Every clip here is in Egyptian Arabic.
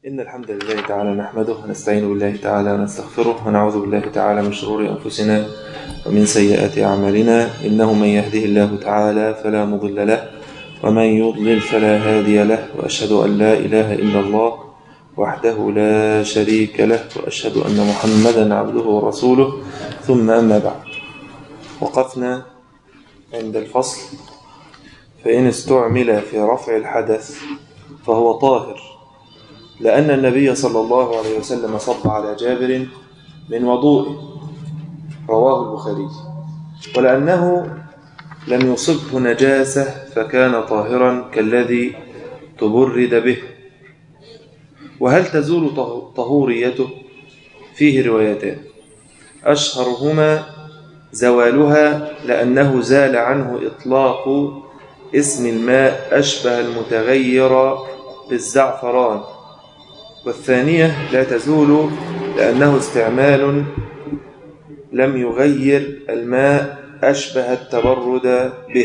إن الحمد لله تعالى نحمده ونستعين بالله تعالى ونستغفره ونعوذ بالله تعالى من شرور أنفسنا ومن سيئات أعمالنا إنه من يهده الله تعالى فلا مضل له ومن يضلل فلا هادي له وأشهد أن لا إله إلا الله وحده لا شريك له وأشهد أن محمدا عبده ورسوله ثم أما بعد وقفنا عند الفصل فإن استعمل في رفع الحدث فهو طاهر لأن النبي صلى الله عليه وسلم صب على جابر من وضوءه رواه البخاري ولأنه لم يصبه نجاسة فكان طاهرا كالذي تبرد به وهل تزول طهوريته فيه روايتان أشهرهما زوالها لأنه زال عنه إطلاق اسم الماء أشبه المتغير بالزعفران والثانية لا تزول لأنه استعمال لم يغير الماء أشبه التبرد به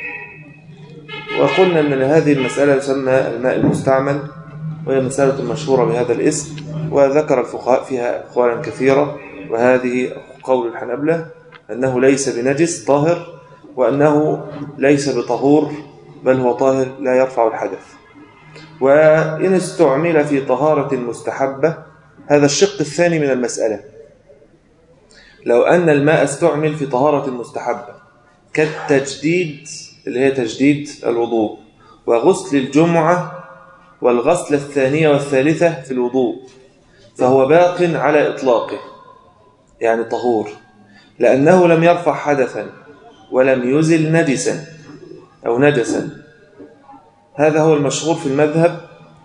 وقلنا أن هذه المسألة يسمى الماء المستعمل وهي مسألة مشهورة بهذا الاسم وذكر الفقهاء فيها أقوالا كثيرة وهذه قول الحنبلة أنه ليس بنجس طاهر وأنه ليس بطهور بل هو طاهر لا يرفع الحدث وإن استعمل في طهارة مستحبة هذا الشق الثاني من المسألة لو أن الماء استعمل في طهارة مستحبة كالتجديد اللي هي تجديد الوضوء وغسل الجمعة والغسل الثانية والثالثة في الوضوء فهو باق على إطلاقه يعني طهور لأنه لم يرفع حدثا ولم يزل نجسا أو نجسا هذا هو المشهور في المذهب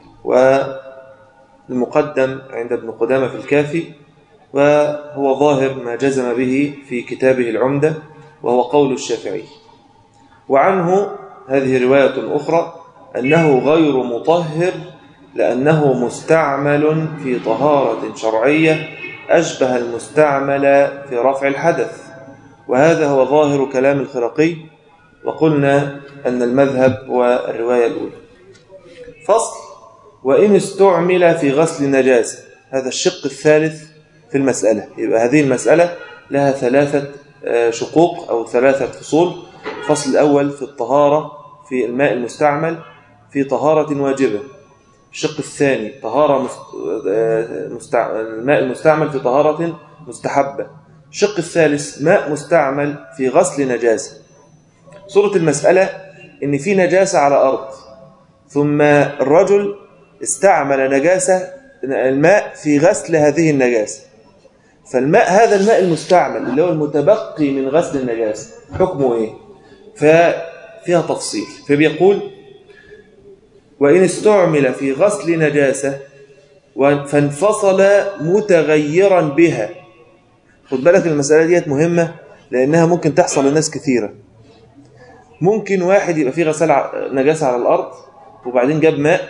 والمقدم عند ابن قدامة في الكافي وهو ظاهر ما جزم به في كتابه العمدة وهو قول الشافعي وعنه هذه رواية أخرى أنه غير مطهر لأنه مستعمل في طهارة شرعية أشبه المستعمل في رفع الحدث وهذا هو ظاهر كلام الخرقي وقلنا أن المذهب هو الرواية الأولى فصل وإن استعمل في غسل نجاسة هذا الشق الثالث في المسألة يبقى هذه المسألة لها ثلاثة شقوق أو ثلاثة فصول الفصل الأول في الطهارة في الماء المستعمل في طهارة واجبة الشق الثاني طهارة مستع... الماء المستعمل في طهارة مستحبة الشق الثالث ماء مستعمل في غسل نجاسة صورة المسألة إن في نجاسة على أرض ثم الرجل استعمل نجاسة الماء في غسل هذه النجاسة فالماء هذا الماء المستعمل اللي هو المتبقي من غسل النجاسة حكمه إيه؟ ففيها تفصيل فبيقول وإن استعمل في غسل نجاسة فانفصل متغيرا بها خد بالك المسألة ديت مهمة لأنها ممكن تحصل لناس كثيرة ممكن واحد يبقى فيه غسل نجاسة على الأرض وبعدين جاب ماء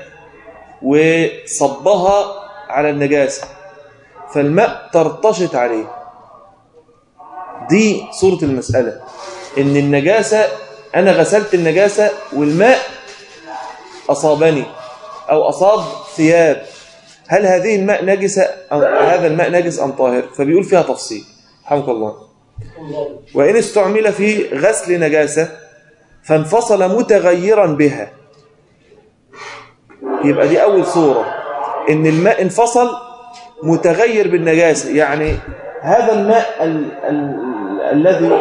وصبها على النجاسة فالماء ترتشط عليه دي صورة المسألة إن النجاسة أنا غسلت النجاسة والماء أصابني أو أصاب ثياب هل هذه الماء نجسة هذا الماء نجس أم طاهر فبيقول فيها تفصيل حمك الله وإن استعمل في غسل نجاسة فانفصل متغيرا بها يبقى دي أول صورة إن الماء انفصل متغير بالنجاسة يعني هذا الماء ال ال الذي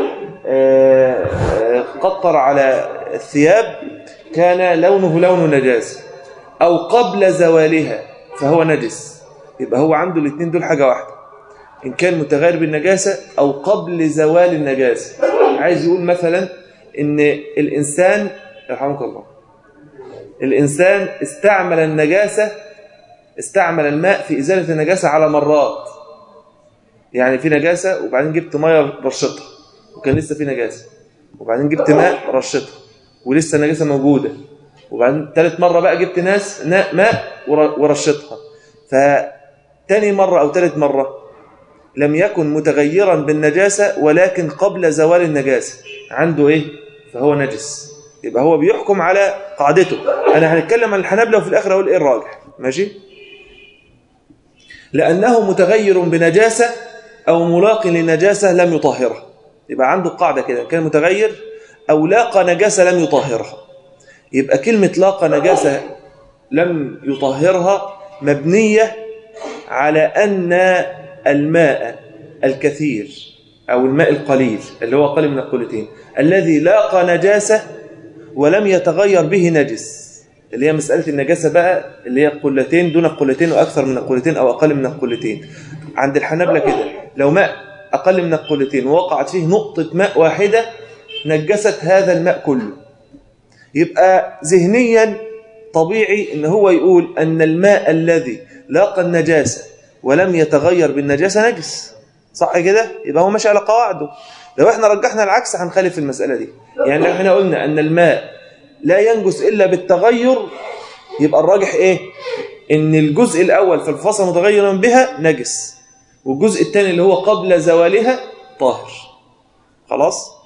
قطر على الثياب كان لونه لون نجاسة أو قبل زوالها فهو نجس يبقى هو عنده الاثنين دول حاجة واحدة إن كان متغير بالنجاسة أو قبل زوال النجاسة عايز يقول مثلا إن الإنسان رحمك الله الإنسان استعمل النجاسة استعمل الماء في إزالة النجاسة على مرات يعني في نجاسة وبعدين جبت مية رشتها وكان لسه في نجاسة وبعدين جبت ماء رشتها ولسه النجاسة موجودة وبعدين ثالث مرة بقى جبت ناس ماء ورشتها فتاني مرة أو ثالث مرة لم يكن متغيرا بالنجاسة ولكن قبل زوال النجاسة عنده إيه؟ فهو نجس يبقى هو بيحكم على قاعدته أنا هنتكلم عن الحنابلة وفي الآخر أقول إيه الراجح ماشي؟ لأنه متغير بنجاسة أو ملاق لنجاسة لم يطهرها يبقى عنده قاعدة كده كان متغير أو لاقى نجاسة لم يطهرها يبقى كلمة لاقى نجاسة لم يطهرها مبنية على أن الماء الكثير أو الماء القليل اللي هو أقل من القلتين الذي لاقى نجاسة ولم يتغير به نجس اللي هي مسألة النجاسة بقى اللي هي قلتين دون قلتين وأكثر من القلتين أو أقل من القلتين عند الحنابلة كده لو ماء أقل من القلتين ووقعت فيه نقطة ماء واحدة نجست هذا الماء كله يبقى ذهنيا طبيعي ان هو يقول ان الماء الذي لاقى النجاسة ولم يتغير بالنجاسة نجس صح كده يبقى هو ماشي على قواعده لو احنا رجحنا العكس هنخالف المسألة دي يعني لو احنا قلنا ان الماء لا ينجس الا بالتغير يبقى الراجح ايه ان الجزء الاول في الفصل متغيرا بها نجس والجزء الثاني اللي هو قبل زوالها طاهر خلاص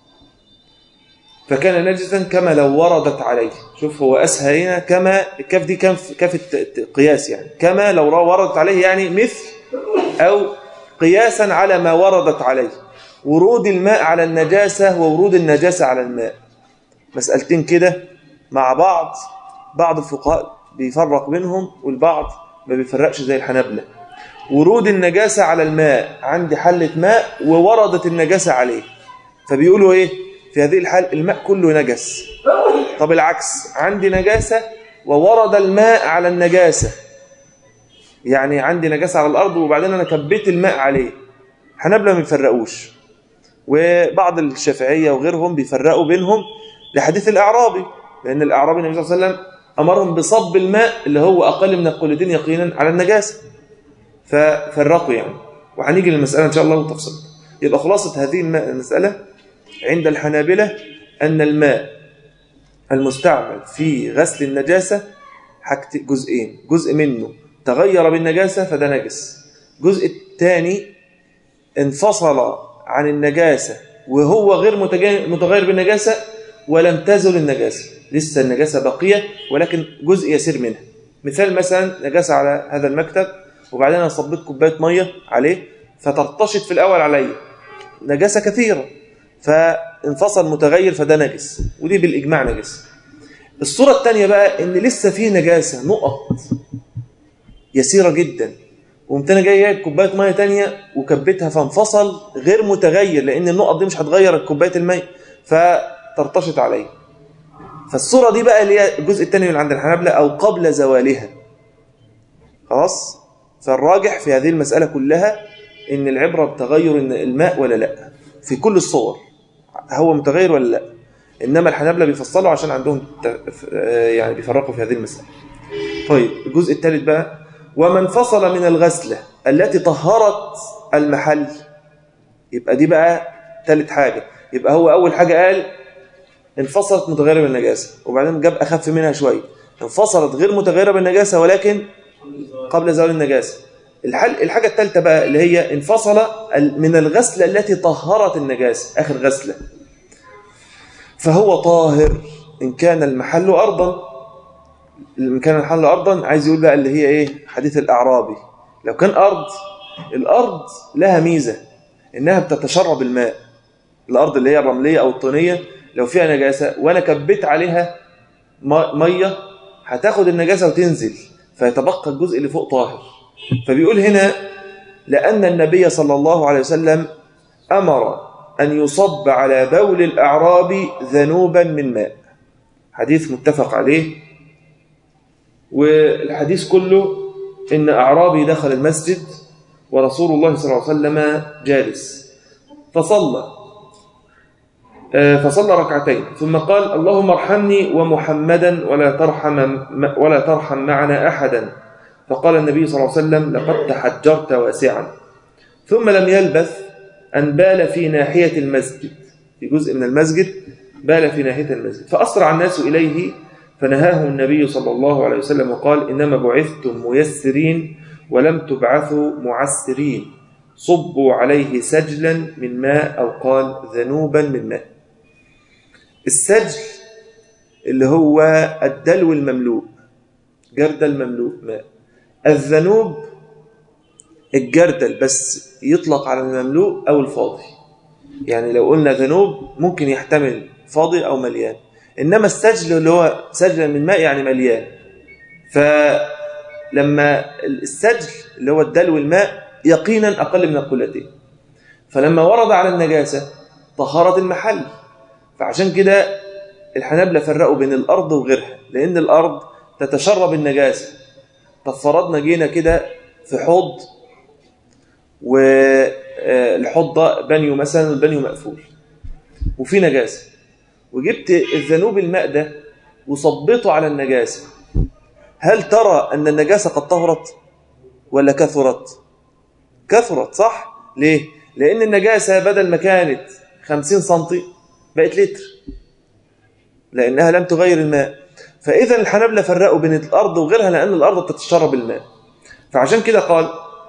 فكان نجسا كما لو وردت عليه شوف هو أسهل هنا كما الكاف دي كاف كاف القياس يعني كما لو وردت عليه يعني مثل أو قياسا على ما وردت عليه ورود الماء على النجاسة وورود النجاسة على الماء مسألتين كده مع بعض بعض الفقهاء بيفرق بينهم والبعض ما بيفرقش زي الحنابلة ورود النجاسة على الماء عندي حلة ماء ووردت النجاسة عليه فبيقولوا ايه في هذه الحال الماء كله نجس طب العكس عندي نجاسة وورد الماء على النجاسة يعني عندي نجاسة على الأرض وبعدين أنا كبيت الماء عليه حنبلة ما بيفرقوش وبعض الشافعية وغيرهم بيفرقوا بينهم لحديث الأعرابي لأن الأعرابي النبي صلى الله عليه وسلم أمرهم بصب الماء اللي هو أقل من القلتين يقينا على النجاسة ففرقوا يعني وهنيجي للمسألة إن شاء الله وتفصل يبقى خلاصة هذه المسألة عند الحنابلة أن الماء المستعمل في غسل النجاسة حاجت جزئين جزء منه تغير بالنجاسة فده نجس جزء الثاني انفصل عن النجاسة وهو غير متغير بالنجاسة ولم تزل النجاسة لسه النجاسة بقية ولكن جزء يسير منها مثال مثلا نجاسة على هذا المكتب وبعدين أنا صبيت كوباية مية عليه فترتشت في الأول عليه نجاسة كثيرة فانفصل متغير فده نجس ودي بالإجماع نجس الصورة الثانية بقى إن لسه فيه نجاسة نقط يسيرة جدا وقمت انا جاي جايب كوبايه ميه ثانيه وكبيتها فانفصل غير متغير لان النقط دي مش هتغير كوبايه الميه فترتشط عليه فالصوره دي بقى اللي هي الجزء الثاني من عند الحنابلة او قبل زوالها خلاص فالراجح في هذه المساله كلها ان العبره بتغير الماء ولا لا في كل الصور هو متغير ولا لا انما الحنابلة بيفصلوا عشان عندهم يعني بيفرقوا في هذه المساله طيب الجزء الثالث بقى وما انفصل من الغسلة التي طهرت المحل يبقى دي بقى ثالث حاجة يبقى هو أول حاجة قال انفصلت متغيرة بالنجاسة وبعدين جاب أخف منها شوية انفصلت غير متغيرة بالنجاسة ولكن قبل زوال النجاسة الحل الحاجة الثالثة بقى اللي هي انفصل من الغسلة التي طهرت النجاسة آخر غسلة فهو طاهر إن كان المحل أرضا إن كان الحل أرضا عايز يقول بقى اللي هي إيه حديث الأعرابي لو كان أرض الأرض لها ميزة إنها بتتشرب الماء الأرض اللي هي الرملية أو الطينية لو فيها نجاسة وأنا كبيت عليها مية هتاخد النجاسة وتنزل فيتبقى الجزء اللي فوق طاهر فبيقول هنا لأن النبي صلى الله عليه وسلم أمر أن يصب على بول الأعراب ذنوبا من ماء حديث متفق عليه والحديث كله إن أعرابي دخل المسجد ورسول الله صلى الله عليه وسلم جالس فصلى فصلى ركعتين ثم قال اللهم ارحمني ومحمدا ولا ترحم ولا ترحم معنا أحدا فقال النبي صلى الله عليه وسلم لقد تحجرت واسعا ثم لم يلبث أن بال في ناحية المسجد في جزء من المسجد بال في ناحية المسجد فأسرع الناس إليه فنهاه النبي صلى الله عليه وسلم وقال إنما بعثتم ميسرين ولم تبعثوا معسرين صبوا عليه سجلا من ماء أو قال ذنوبا من ماء السجل اللي هو الدلو المملوء جرد المملوء ماء الذنوب الجردل بس يطلق على المملوء أو الفاضي يعني لو قلنا ذنوب ممكن يحتمل فاضي أو مليان إنما السجل اللي هو سجل من ماء يعني مليان فلما السجل اللي هو الدلو الماء يقينا أقل من القلتين فلما ورد على النجاسة طهارة المحل فعشان كده الحنابلة فرقوا بين الأرض وغيرها لأن الأرض تتشرب النجاسة طب فرضنا جينا كده في حوض والحوض ده بنيو مثلا البنيو مقفول وفي نجاسة وجبت الذنوب الماء ده وصبيته على النجاسة هل ترى أن النجاسة قد طهرت ولا كثرت كثرت صح ليه لأن النجاسة بدل ما كانت 50 سنتي بقت لتر لأنها لم تغير الماء فإذا الحنابلة فرقوا بين الأرض وغيرها لأن الأرض تتشرب الماء فعشان كده قال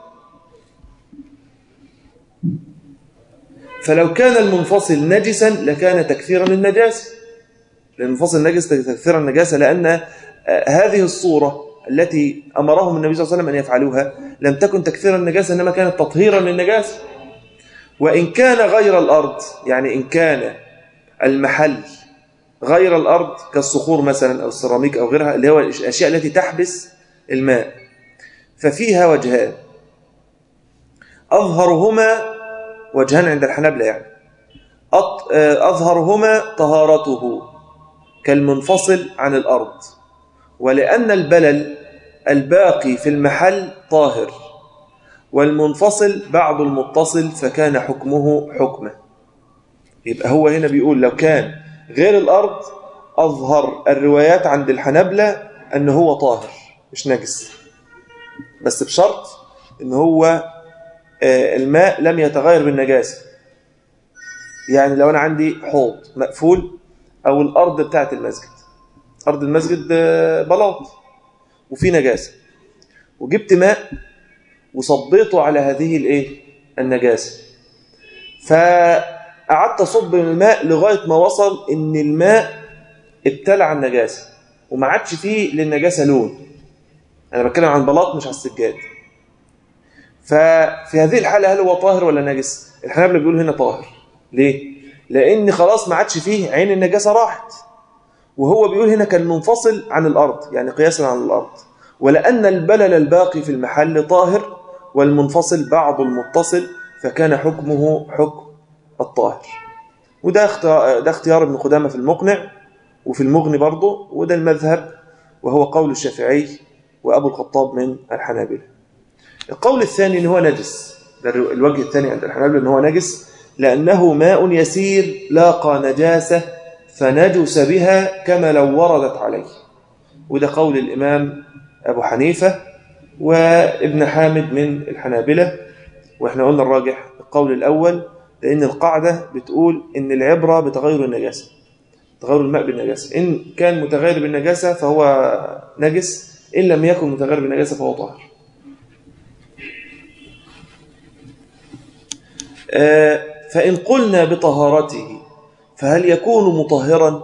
فلو كان المنفصل نجسا لكان تكثيرا للنجاسة لأن المنفصل نجس تكثيرا النجاسة لأن هذه الصورة التي أمرهم النبي صلى الله عليه وسلم أن يفعلوها لم تكن تكثيرا النجاسة إنما كانت تطهيرا للنجاسة وإن كان غير الأرض يعني إن كان المحل غير الأرض كالصخور مثلا أو السيراميك أو غيرها اللي هو الأشياء التي تحبس الماء ففيها وجهان أظهرهما وجهان عند الحنابلة يعني أظهرهما طهارته كالمنفصل عن الأرض ولأن البلل الباقي في المحل طاهر والمنفصل بعض المتصل فكان حكمه حكمه يبقى هو هنا بيقول لو كان غير الأرض أظهر الروايات عند الحنبلة أنه هو طاهر مش نجس بس بشرط أن هو الماء لم يتغير بالنجاسة يعني لو أنا عندي حوض مقفول أو الأرض بتاعت المسجد أرض المسجد بلاط وفي نجاسة وجبت ماء وصبيته على هذه الايه النجاسة فقعدت أصب من الماء لغاية ما وصل إن الماء ابتلع النجاسة وما عادش فيه للنجاسة لون أنا بتكلم عن بلاط مش على السجاد ففي هذه الحالة هل هو طاهر ولا نجس الحنابلة بيقولوا هنا طاهر ليه لأن خلاص ما عادش فيه عين النجاسة راحت وهو بيقول هنا كان منفصل عن الأرض يعني قياسا عن الأرض ولأن البلل الباقي في المحل طاهر والمنفصل بعض المتصل فكان حكمه حكم الطاهر وده ده اختيار ابن قدامة في المقنع وفي المغني برضه وده المذهب وهو قول الشافعي وأبو الخطاب من الحنابلة القول الثاني ان هو نجس ده الوجه الثاني عند الحنابلة ان هو نجس لأنه ماء يسير لاقى نجاسة فنجس بها كما لو وردت عليه وده قول الإمام أبو حنيفة وابن حامد من الحنابلة وإحنا قلنا الراجح القول الأول لأن القاعدة بتقول إن العبرة بتغير النجاسة تغير الماء بالنجاسة إن كان متغير بالنجاسة فهو نجس إن لم يكن متغير بالنجاسة فهو طاهر فإن قلنا بطهارته فهل يكون مطهرا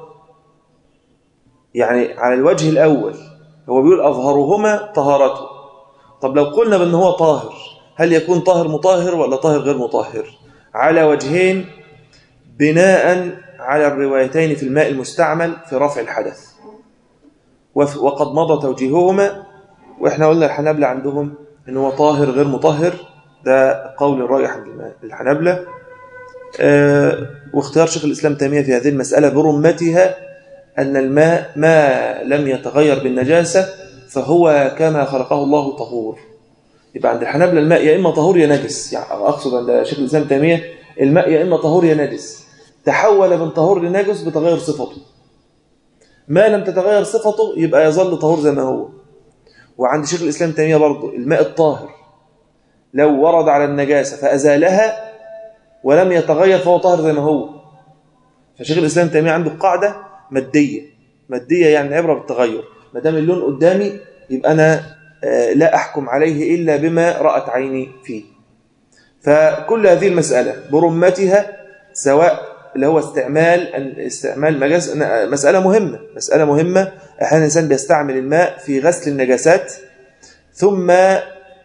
يعني على الوجه الأول هو بيقول أظهرهما طهارته طب لو قلنا بأنه هو طاهر هل يكون طاهر مطهر ولا طاهر غير مطهر على وجهين بناء على الروايتين في الماء المستعمل في رفع الحدث وقد مضى توجيههما وإحنا قلنا الحنابلة عندهم أنه هو طاهر غير مطهر ده قول الراجح عند الحنابلة أه واختيار شيخ الإسلام تيمية في هذه المسألة برمتها أن الماء ما لم يتغير بالنجاسة فهو كما خلقه الله طهور يبقى عند الحنابلة الماء يا إما طهور يا نجس يعني أقصد عند شيخ الإسلام تيمية الماء يا إما طهور يا نجس تحول من طهور لنجس بتغير صفته ما لم تتغير صفته يبقى يظل طهور زي ما هو وعند شيخ الإسلام تيمية برضه الماء الطاهر لو ورد على النجاسة فأزالها ولم يتغير فهو طاهر زي ما هو فشيخ الإسلام تيمية عنده قاعدة مادية مادية يعني العبرة بالتغير ما دام اللون قدامي يبقى أنا لا أحكم عليه إلا بما رأت عيني فيه فكل هذه المسألة برمتها سواء اللي هو استعمال استعمال مجاز مسألة مهمة مسألة مهمة أحيانا الإنسان بيستعمل الماء في غسل النجاسات ثم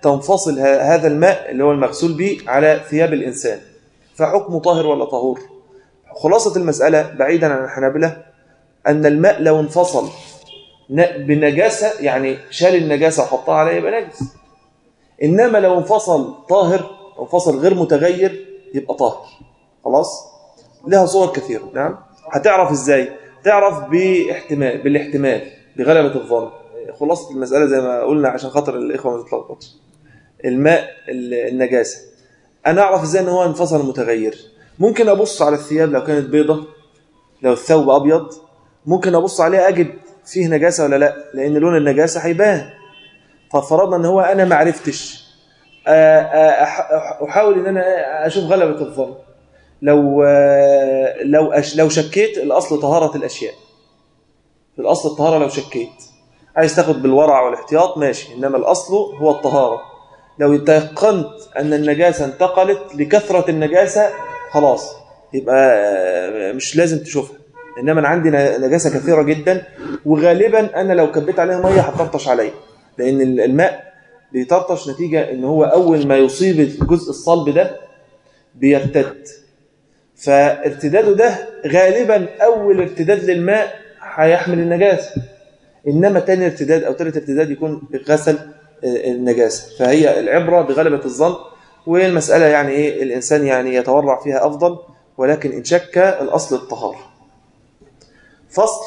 تنفصل هذا الماء اللي هو المغسول به على ثياب الإنسان فحكمه طاهر ولا طهور خلاصة المسألة بعيدا عن الحنابلة أن الماء لو انفصل بنجاسة يعني شال النجاسة وحطها عليه يبقى نجس إنما لو انفصل طاهر انفصل غير متغير يبقى طاهر خلاص لها صور كثيرة نعم هتعرف ازاي تعرف باحتمال بالاحتمال بغلبة الظن خلاصة المسألة زي ما قلنا عشان خاطر الإخوة ما تتلخبطش الماء النجاسة أنا أعرف ازاي ان هو انفصل متغير ممكن أبص على الثياب لو كانت بيضة لو الثوب أبيض ممكن أبص عليه أجد فيه نجاسة ولا لا لأن لون النجاسة هيبان ففرضنا ان هو أنا ما عرفتش أحاول ان أنا أشوف غلبة الظن لو لو أش لو شكيت الأصل طهارة الأشياء في الأصل الطهارة لو شكيت عايز تاخد بالورع والاحتياط ماشي إنما الأصل هو الطهارة لو تيقنت أن النجاسة انتقلت لكثرة النجاسة خلاص يبقى مش لازم تشوفها إنما أنا عندي نجاسة كثيرة جدا وغالبا أنا لو كبيت عليها مية هتطرطش عليا لأن الماء بيطرطش نتيجة إن هو أول ما يصيب الجزء الصلب ده بيرتد فارتداده ده غالبا أول ارتداد للماء هيحمل النجاسة إنما تاني ارتداد أو ثالث ارتداد يكون غسل النجاسة فهي العبرة بغلبة الظن والمسألة يعني إيه الإنسان يعني يتورع فيها أفضل ولكن إن شك الأصل الطهارة فصل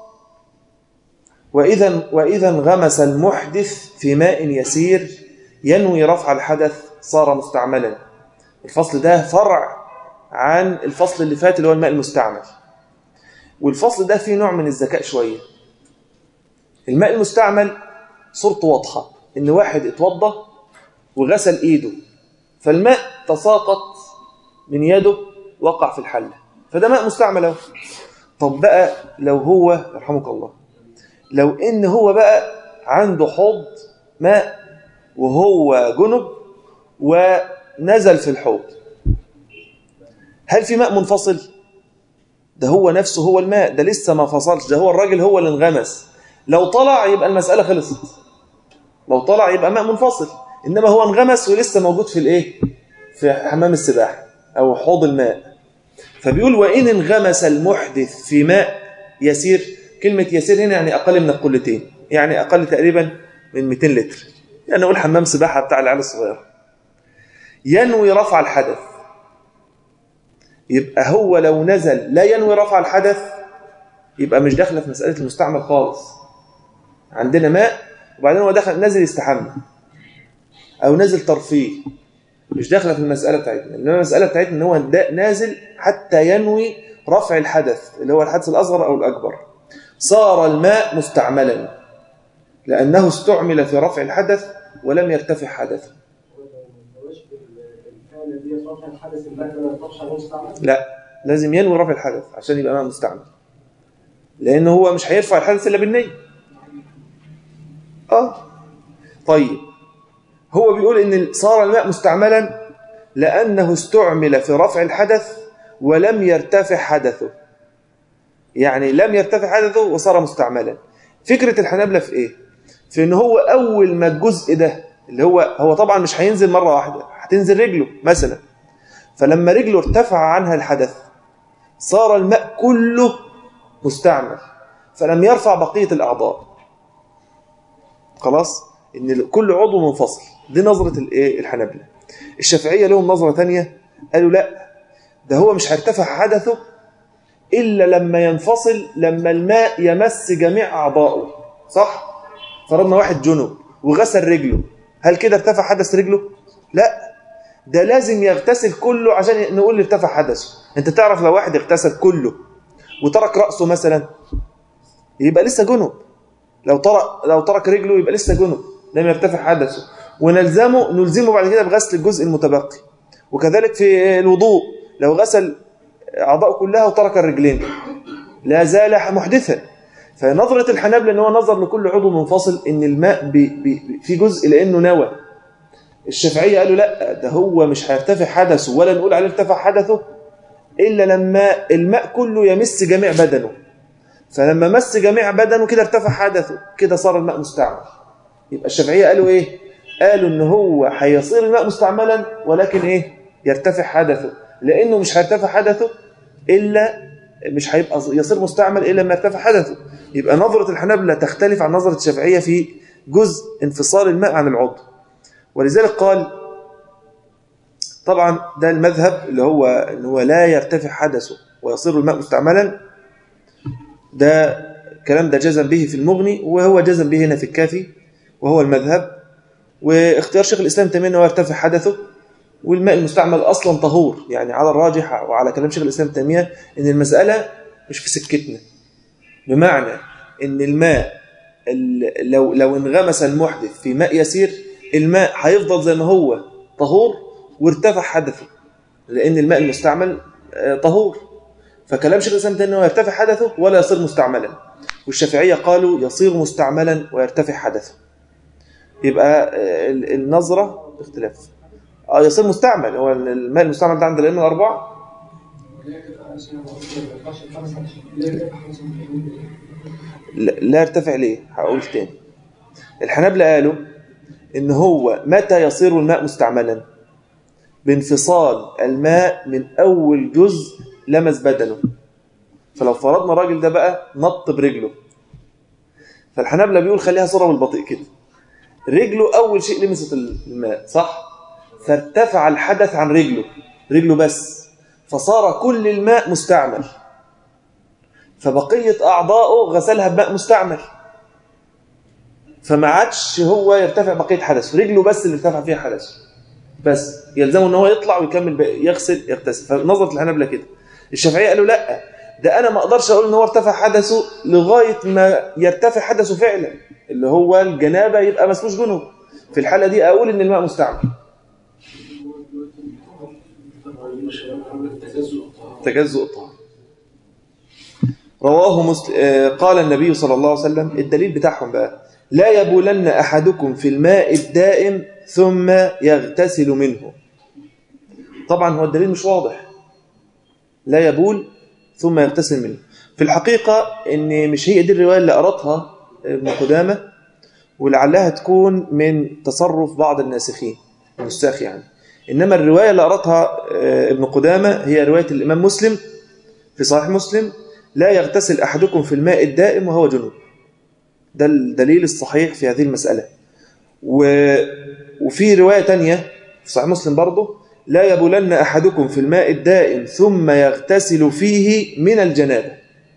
وإذا, وإذا انغمس المحدث في ماء يسير ينوي رفع الحدث صار مستعملا الفصل ده فرع عن الفصل اللي فات اللي هو الماء المستعمل والفصل ده فيه نوع من الذكاء شوية الماء المستعمل صورته واضحة ان واحد اتوضى وغسل ايده فالماء تساقط من يده وقع في الحلة فده ماء مستعمل اهو طب بقى لو هو يرحمك الله لو ان هو بقى عنده حوض ماء وهو جنب ونزل في الحوض هل في ماء منفصل ده هو نفسه هو الماء ده لسه ما فصلش ده هو الراجل هو اللي انغمس لو طلع يبقى المسألة خلصت لو طلع يبقى ماء منفصل إنما هو انغمس ولسه موجود في الايه في حمام السباحة أو حوض الماء فبيقول وإن انغمس المحدث في ماء يسير كلمة يسير هنا يعني أقل من القلتين يعني أقل تقريبا من 200 لتر يعني نقول حمام سباحة بتاع العيال الصغيرة ينوي رفع الحدث يبقى هو لو نزل لا ينوي رفع الحدث يبقى مش داخله في مسألة المستعمل خالص عندنا ماء وبعدين هو دخل نازل يستحمى أو نازل ترفيه مش داخله في المسألة بتاعتنا إنما المسألة بتاعتنا إن هو نازل حتى ينوي رفع الحدث اللي هو الحدث الأصغر أو الأكبر صار الماء مستعملا لأنه استعمل في رفع الحدث ولم يرتفع حدثه لا لازم ينوي رفع الحدث عشان يبقى ماء مستعمل لأنه هو مش هيرفع الحدث إلا بالنية آه طيب هو بيقول إن صار الماء مستعملا لأنه استعمل في رفع الحدث ولم يرتفع حدثه يعني لم يرتفع حدثه وصار مستعملا فكرة الحنابلة في إيه؟ في إن هو أول ما الجزء ده اللي هو هو طبعا مش هينزل مرة واحدة هتنزل رجله مثلا فلما رجله ارتفع عنها الحدث صار الماء كله مستعمل فلم يرفع بقية الأعضاء خلاص إن كل عضو منفصل دي نظرة الإيه الحنابلة الشافعية لهم نظرة تانية قالوا لا ده هو مش هيرتفع حدثه إلا لما ينفصل لما الماء يمس جميع أعضائه صح؟ فرضنا واحد جنوب وغسل رجله هل كده ارتفع حدث رجله؟ لا ده لازم يغتسل كله عشان نقول ارتفع حدثه انت تعرف لو واحد اغتسل كله وترك رأسه مثلا يبقى لسه جنوب لو ترك لو ترك رجله يبقى لسه جنوب لم يرتفع حدثه ونلزمه نلزمه بعد كده بغسل الجزء المتبقي وكذلك في الوضوء لو غسل أعضاء كلها وترك الرجلين لا زال محدثا فنظرة الحنابلة ان هو نظر لكل عضو منفصل ان الماء بي بي في جزء لانه نوى الشافعية قالوا لا ده هو مش هيرتفع حدثه ولا نقول عليه ارتفع حدثه إلا لما الماء كله يمس جميع بدنه فلما مس جميع بدنه كده ارتفع حدثه كده صار الماء مستعمل يبقى الشافعية قالوا ايه قالوا ان هو هيصير الماء مستعملا ولكن ايه يرتفع حدثه لانه مش هيرتفع حدثه الا مش هيبقى يصير مستعمل الا لما يرتفع حدثه يبقى نظره الحنابلة تختلف عن نظره الشافعيه في جزء انفصال الماء عن العضو ولذلك قال طبعا ده المذهب اللي هو ان هو لا يرتفع حدثه ويصير الماء مستعملا ده الكلام ده جزم به في المغني وهو جزم به هنا في الكافي وهو المذهب واختيار شيخ الإسلام تيمية أنه يرتفع حدثه والماء المستعمل أصلا طهور يعني على الراجح وعلى كلام شيخ الإسلام تيمية أن المسألة مش في سكتنا بمعنى أن الماء لو لو انغمس المحدث في ماء يسير الماء هيفضل زي ما هو طهور وارتفع حدثه لأن الماء المستعمل طهور فكلام شيخ الإسلام تيمية أنه يرتفع حدثه ولا يصير مستعملا والشافعية قالوا يصير مستعملا ويرتفع حدثه يبقى النظرة اختلاف اه يصير مستعمل هو الماء المستعمل ده عند الأئمة الأربعة لا يرتفع ليه هقول تاني الحنابلة قالوا ان هو متى يصير الماء مستعملا بانفصال الماء من اول جزء لمس بدنه فلو فرضنا الراجل ده بقى نط برجله فالحنابلة بيقول خليها صورة بالبطيء كده رجله أول شيء لمست الماء صح فارتفع الحدث عن رجله رجله بس فصار كل الماء مستعمل فبقية أعضائه غسلها بماء مستعمل فما عادش هو يرتفع بقية حدث رجله بس اللي ارتفع فيها حدث بس يلزمه ان هو يطلع ويكمل يغسل يغتسل فنظرة الحنابلة كده الشافعية قالوا لا ده انا ما اقدرش اقول ان هو ارتفع حدثه لغايه ما يرتفع حدثه فعلا اللي هو الجنابه يبقى مسلوش جنوب في الحاله دي اقول ان الماء مستعمل تجزؤ الطهارة رواه مسلم قال النبي صلى الله عليه وسلم الدليل بتاعهم بقى لا يبولن احدكم في الماء الدائم ثم يغتسل منه طبعا هو الدليل مش واضح لا يبول ثم يغتسل منه في الحقيقة ان مش هي دي الرواية اللي قرأتها ابن قدامة ولعلها تكون من تصرف بعض الناسخين النساخ يعني إنما الرواية اللي قرأتها ابن قدامة هي رواية الإمام مسلم في صحيح مسلم لا يغتسل أحدكم في الماء الدائم وهو جنوب ده الدليل الصحيح في هذه المسألة و... وفي رواية تانية في صحيح مسلم برضه لا يبولن أحدكم في الماء الدائم ثم يغتسل فيه من الجنابة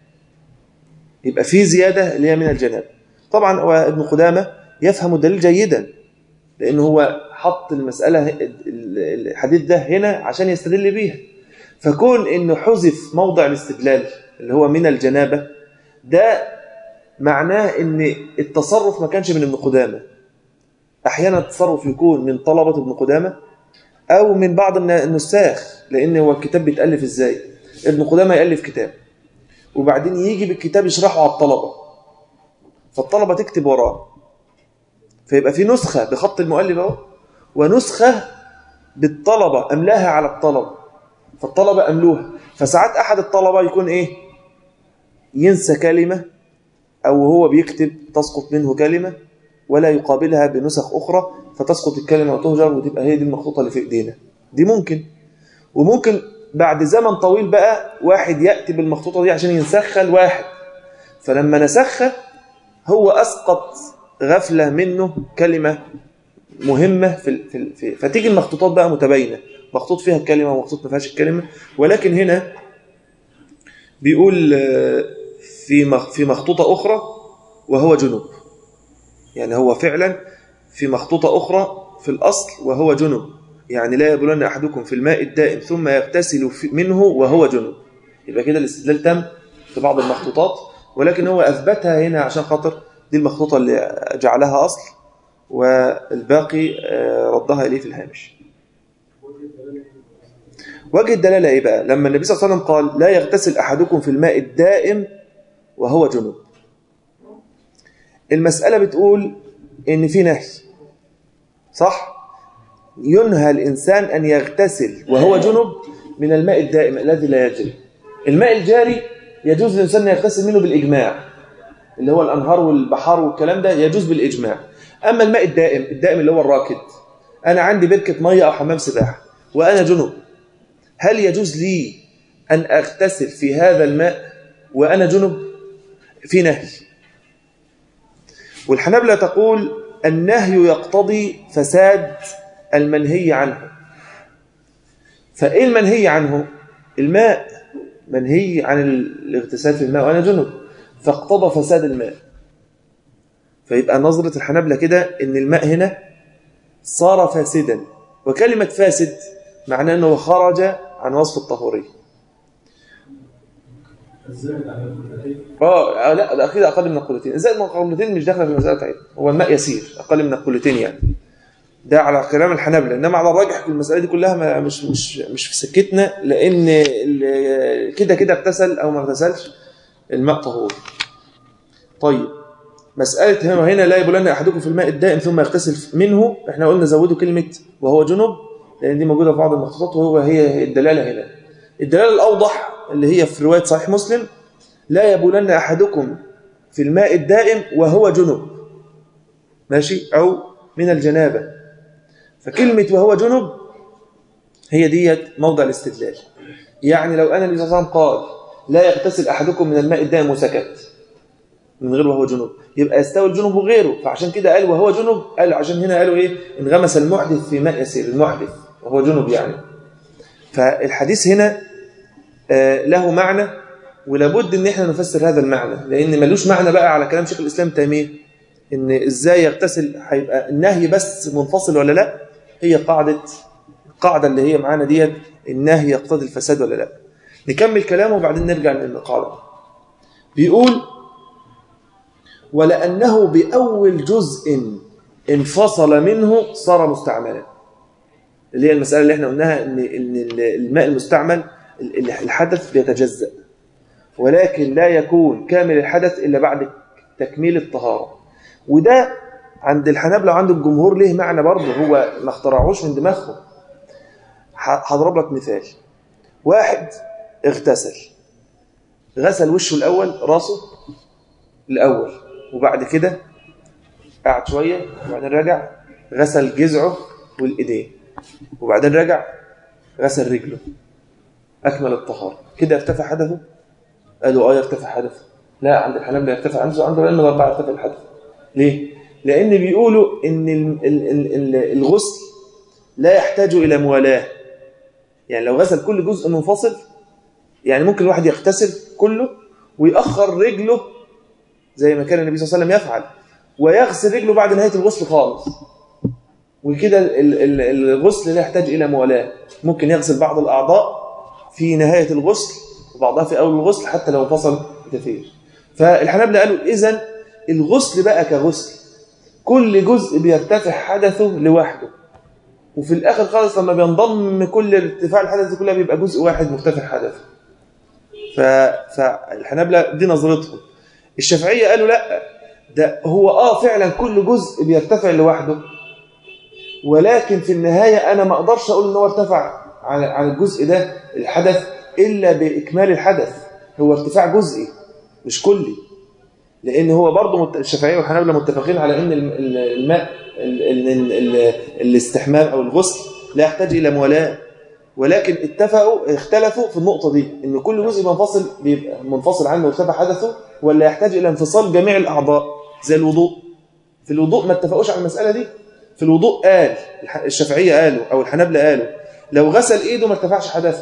يبقى في زيادة اللي هي من الجنابة طبعا هو ابن قدامة يفهم الدليل جيدا لأنه هو حط المسألة الحديث ده هنا عشان يستدل بيها فكون أنه حذف موضع الاستدلال اللي هو من الجنابة ده معناه أن التصرف ما كانش من ابن قدامة أحيانا التصرف يكون من طلبة ابن قدامة أو من بعض النساخ لأن هو الكتاب بيتألف إزاي ابن قدامة يألف كتاب وبعدين يجي بالكتاب يشرحه على الطلبة فالطلبة تكتب وراه فيبقى في نسخة بخط المؤلف اهو ونسخة بالطلبة أملاها على الطلبة فالطلبة أملوها فساعات أحد الطلبة يكون إيه ينسى كلمة أو هو بيكتب تسقط منه كلمة ولا يقابلها بنسخ أخرى فتسقط الكلمة وتهجر وتبقى هي دي المخطوطة اللي في إيدينا دي ممكن وممكن بعد زمن طويل بقى واحد يأتي بالمخطوطة دي عشان ينسخها لواحد فلما نسخها هو أسقط غفلة منه كلمة مهمة في, في, في فتيجي المخطوطات بقى متباينة مخطوط فيها الكلمة ومخطوط ما فيهاش الكلمة ولكن هنا بيقول في في مخطوطة أخرى وهو جنوب يعني هو فعلا في مخطوطة أخرى في الأصل وهو جنوب يعني لا يبولن أحدكم في الماء الدائم ثم يغتسل منه وهو جنوب يبقى كده الاستدلال تم في بعض المخطوطات ولكن هو أثبتها هنا عشان خاطر دي المخطوطة اللي جعلها أصل والباقي ردها إليه في الهامش وجه الدلالة إيه بقى لما النبي صلى الله عليه وسلم قال لا يغتسل أحدكم في الماء الدائم وهو جنوب المسألة بتقول إن في نهي صح ينهى الإنسان أن يغتسل وهو جنب من الماء الدائم الذي لا يجري الماء الجاري يجوز للإنسان أن يغتسل منه بالإجماع اللي هو الأنهار والبحار والكلام ده يجوز بالإجماع أما الماء الدائم الدائم اللي هو الراكد أنا عندي بركة مية أو حمام سباحة وأنا جنب هل يجوز لي أن أغتسل في هذا الماء وأنا جنب في نهي والحنابلة تقول النهي يقتضي فساد المنهي عنه فإيه المنهي عنه الماء منهي عن الاغتسال في الماء وأنا جنب فاقتضى فساد الماء فيبقى نظرة الحنابلة كده إن الماء هنا صار فاسدا وكلمة فاسد معناه أنه خرج عن وصف الطهورية اه لا ده اكيد اقل من القلتين الزائد من القلتين مش داخله في المساله بتاعتنا هو الماء يسير اقل من القلتين يعني ده على كلام الحنابلة انما على الراجح في المساله دي كلها ما مش مش مش في سكتنا لان كده كده اغتسل او ما اغتسلش الماء طهور طيب مساله هنا لا يبولن احدكم في الماء الدائم ثم يغتسل منه احنا قلنا زودوا كلمه وهو جنب لان دي موجوده في بعض المخطوطات وهو هي الدلاله هنا الدلاله الاوضح اللي هي في روايه صحيح مسلم لا يبولن احدكم في الماء الدائم وهو جنب ماشي او من الجنابه فكلمه وهو جنب هي ديت موضع الاستدلال يعني لو انا النبي صلى الله عليه وسلم قال لا يغتسل احدكم من الماء الدائم وسكت من غير وهو جنوب يبقى يستوي الجنوب وغيره فعشان كده قال وهو جنوب قال عشان هنا قالوا ايه انغمس المحدث في ماء يسير المحدث وهو جنوب يعني فالحديث هنا آه له معنى ولابد ان احنا نفسر هذا المعنى لان ملوش معنى بقى على كلام شيخ الاسلام تيميه ان ازاي يغتسل هيبقى النهي بس منفصل ولا لا هي قاعده القاعده اللي هي معانا ديت النهي يقتضي الفساد ولا لا نكمل كلامه وبعدين نرجع للقاعده بيقول ولأنه بأول جزء انفصل منه صار مستعملا اللي هي المسألة اللي احنا قلناها ان الماء المستعمل الحدث بيتجزأ ولكن لا يكون كامل الحدث إلا بعد تكميل الطهارة وده عند الحنابلة وعند الجمهور ليه معنى برضه هو ما اخترعوش من دماغهم هضرب لك مثال واحد اغتسل غسل وشه الأول راسه الأول وبعد كده قعد شوية وبعدين رجع غسل جذعه والإيدين وبعدين رجع غسل رجله أكمل الطهارة كده ارتفع حدثه قالوا اه يرتفع حدثه لا عند الحنابلة يرتفع عنده عند العلم الأربعة يرتفع الحدث ليه؟ لأن بيقولوا إن الغسل لا يحتاج إلى موالاة يعني لو غسل كل جزء منفصل يعني ممكن الواحد يغتسل كله ويأخر رجله زي ما كان النبي صلى الله عليه وسلم يفعل ويغسل رجله بعد نهاية الغسل خالص وكده الغسل لا يحتاج إلى موالاة ممكن يغسل بعض الأعضاء في نهاية الغسل وبعضها في أول الغسل حتى لو انفصل كثير فالحنابلة قالوا إذا الغسل بقى كغسل كل جزء بيرتفع حدثه لوحده وفي الآخر خالص لما بينضم كل ارتفاع الحدث كلها بيبقى جزء واحد مرتفع حدثه ف... فالحنابلة دي نظرتهم الشافعية قالوا لا ده هو آه فعلا كل جزء بيرتفع لوحده ولكن في النهاية أنا ما أقدرش أقول إن هو ارتفع عن عن الجزء ده الحدث إلا بإكمال الحدث هو ارتفاع جزئي مش كلي لأن هو برضه الشافعية والحنابلة متفقين على إن الماء الاستحمام أو الغسل لا يحتاج إلى موالاة ولكن اتفقوا اختلفوا في النقطة دي إن كل جزء منفصل بيبقى منفصل عنه وارتفع حدثه ولا يحتاج إلى انفصال جميع الأعضاء زي الوضوء في الوضوء ما اتفقوش على المسألة دي في الوضوء قال الشافعية قالوا أو الحنابلة قالوا لو غسل إيده ما ارتفعش حدثه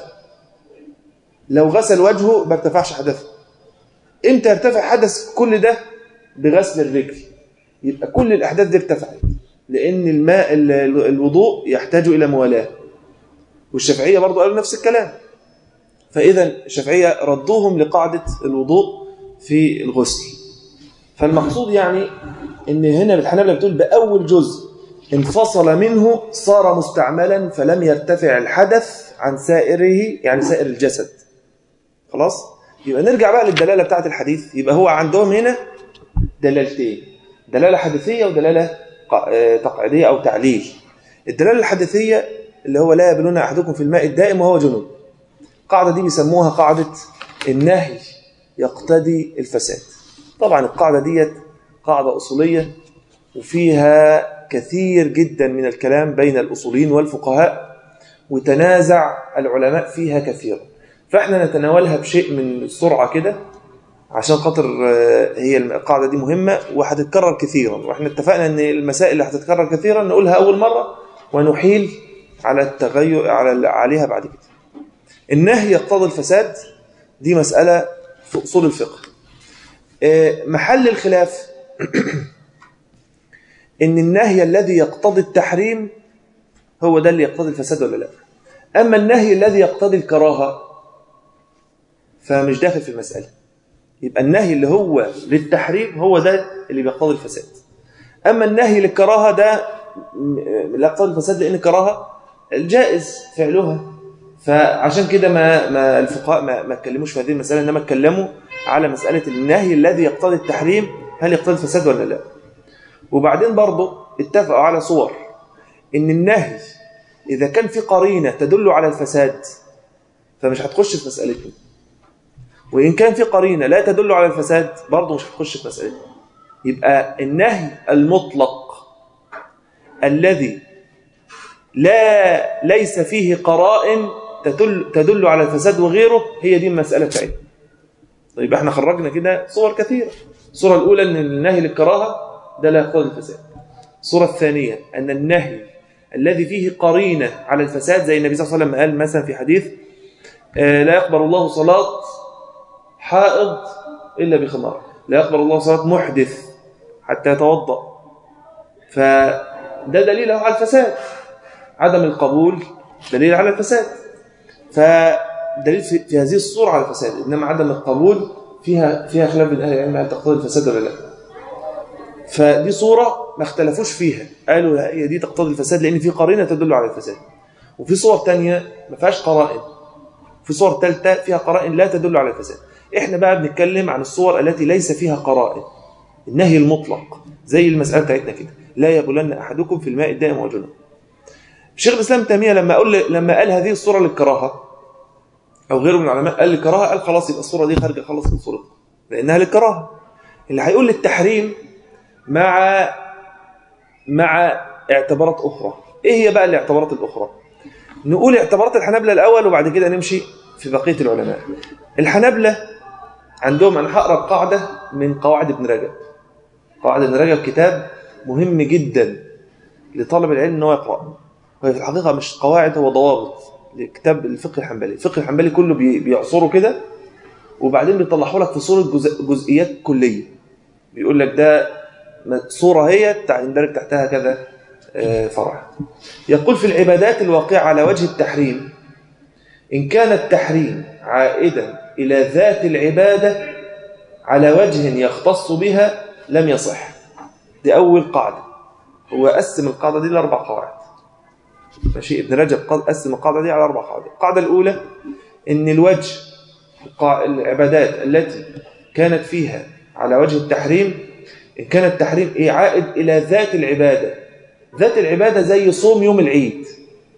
لو غسل وجهه ما ارتفعش حدثه امتى يرتفع حدث كل ده بغسل الرجل يبقى كل الأحداث دي ارتفعت لأن الماء الوضوء يحتاج إلى موالاة والشافعية برضو قالوا نفس الكلام فإذا الشافعية ردوهم لقاعدة الوضوء في الغسل فالمقصود يعني ان هنا الحنابلة بتقول بأول جزء انفصل منه صار مستعملا فلم يرتفع الحدث عن سائره يعني سائر الجسد خلاص يبقى نرجع بقى للدلالة بتاعت الحديث يبقى هو عندهم هنا دلالتين دلالة حدثية ودلالة تقعيدية أو تعليل الدلالة الحدثية اللي هو لا يبلون أحدكم في الماء الدائم وهو جنوب القاعدة دي بيسموها قاعدة النهي يقتضي الفساد طبعا القاعدة ديت قاعدة أصولية وفيها كثير جدا من الكلام بين الأصوليين والفقهاء وتنازع العلماء فيها كثيرا فإحنا نتناولها بشيء من السرعة كده عشان خاطر هي القاعدة دي مهمة وهتتكرر كثيرا واحنا اتفقنا ان المسائل اللي هتتكرر كثيرا نقولها أول مرة ونحيل على التغير على عليها بعد كده النهي يقتضي الفساد دي مسألة في أصول الفقه محل الخلاف ان النهي الذي يقتضي التحريم هو ده اللي يقتضي الفساد ولا لا أما النهي الذي يقتضي الكراهة فمش داخل في المسألة يبقى النهي اللي هو للتحريم هو ده اللي بيقتضي الفساد أما النهي للكراهة ده لا يقتضي الفساد لأن الكراهة الجائز فعلها فعشان كده ما ما الفقهاء ما ما اتكلموش في هذه المسألة إنما اتكلموا على مسألة النهي الذي يقتضي التحريم هل يقتضي الفساد ولا لا وبعدين برضه اتفقوا على صور إن النهي إذا كان في قرينة تدل على الفساد فمش هتخش في مسألتنا وإن كان في قرينة لا تدل على الفساد برضه مش هتخش في مسألتنا يبقى النهي المطلق الذي لا ليس فيه قرائن تدل, تدل على الفساد وغيره هي دي المسألة بتاعتنا طيب احنا خرجنا كده صور كثيرة الصورة الأولى أن النهي للكراهة ده لا يقتضي الفساد الصورة الثانية أن النهي الذي فيه قرينة على الفساد زي النبي صلى الله عليه وسلم قال مثلا في حديث لا يقبل الله صلاة حائض إلا بخمار لا يقبل الله صلاة محدث حتى يتوضأ فده دليل على الفساد عدم القبول دليل على الفساد فدليل في هذه الصورة على الفساد إنما عدم القبول فيها فيها خلاف بين أهل العلم هل تقتضي الفساد ولا لا فدي صورة ما اختلفوش فيها قالوا هي دي تقتضي الفساد لأن في قرينة تدل على الفساد وفي صور تانية ما فيهاش قرائن في صور ثالثة فيها قرائن لا تدل على الفساد احنا بقى بنتكلم عن الصور التي ليس فيها قرائن النهي المطلق زي المسألة بتاعتنا كده لا يبولن أحدكم في الماء الدائم وجنه شيخ الإسلام تيمية لما قال لما قال هذه الصورة للكراهة أو غيره من العلماء قال للكراهة قال خلاص يبقى الصورة دي خارجة خلاص من صورتها لأنها للكراهة اللي هيقول للتحريم مع مع اعتبارات أخرى إيه هي بقى الاعتبارات الأخرى نقول اعتبارات الحنابلة الأول وبعد كده نمشي في بقية العلماء الحنابلة عندهم أنا هقرأ قاعدة من قواعد ابن رجب قواعد ابن رجب كتاب مهم جدا لطالب العلم ان هو يقرأ وهي في الحقيقة مش قواعد هو ضوابط لكتاب الفقه الحنبلي الفقه الحنبلي كله بيعصره كده وبعدين بيطلعوا لك في صورة جزئيات كلية بيقول لك ده صورة هي يندرج تحتها كذا فرع يقول في العبادات الواقعة على وجه التحريم إن كان التحريم عائدا إلى ذات العبادة على وجه يختص بها لم يصح دي أول قاعدة هو قسم القاعدة دي لأربع قواعد ماشي ابن رجب قسم القاعدة دي على أربع قواعد القاعدة الأولى إن الوجه العبادات التي كانت فيها على وجه التحريم إن كان التحريم إيه عائد إلى ذات العبادة ذات العبادة زي صوم يوم العيد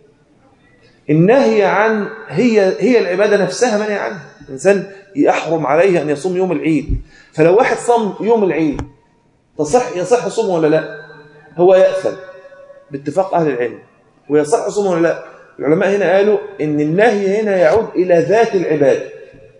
النهي عن هي هي العبادة نفسها منهي عنها الإنسان يحرم عليه أن يصوم يوم العيد فلو واحد صام يوم العيد تصح يصح صومه ولا لا هو يأثم باتفاق أهل العلم ويصح صومه ولا لا العلماء هنا قالوا إن النهي هنا يعود إلى ذات العبادة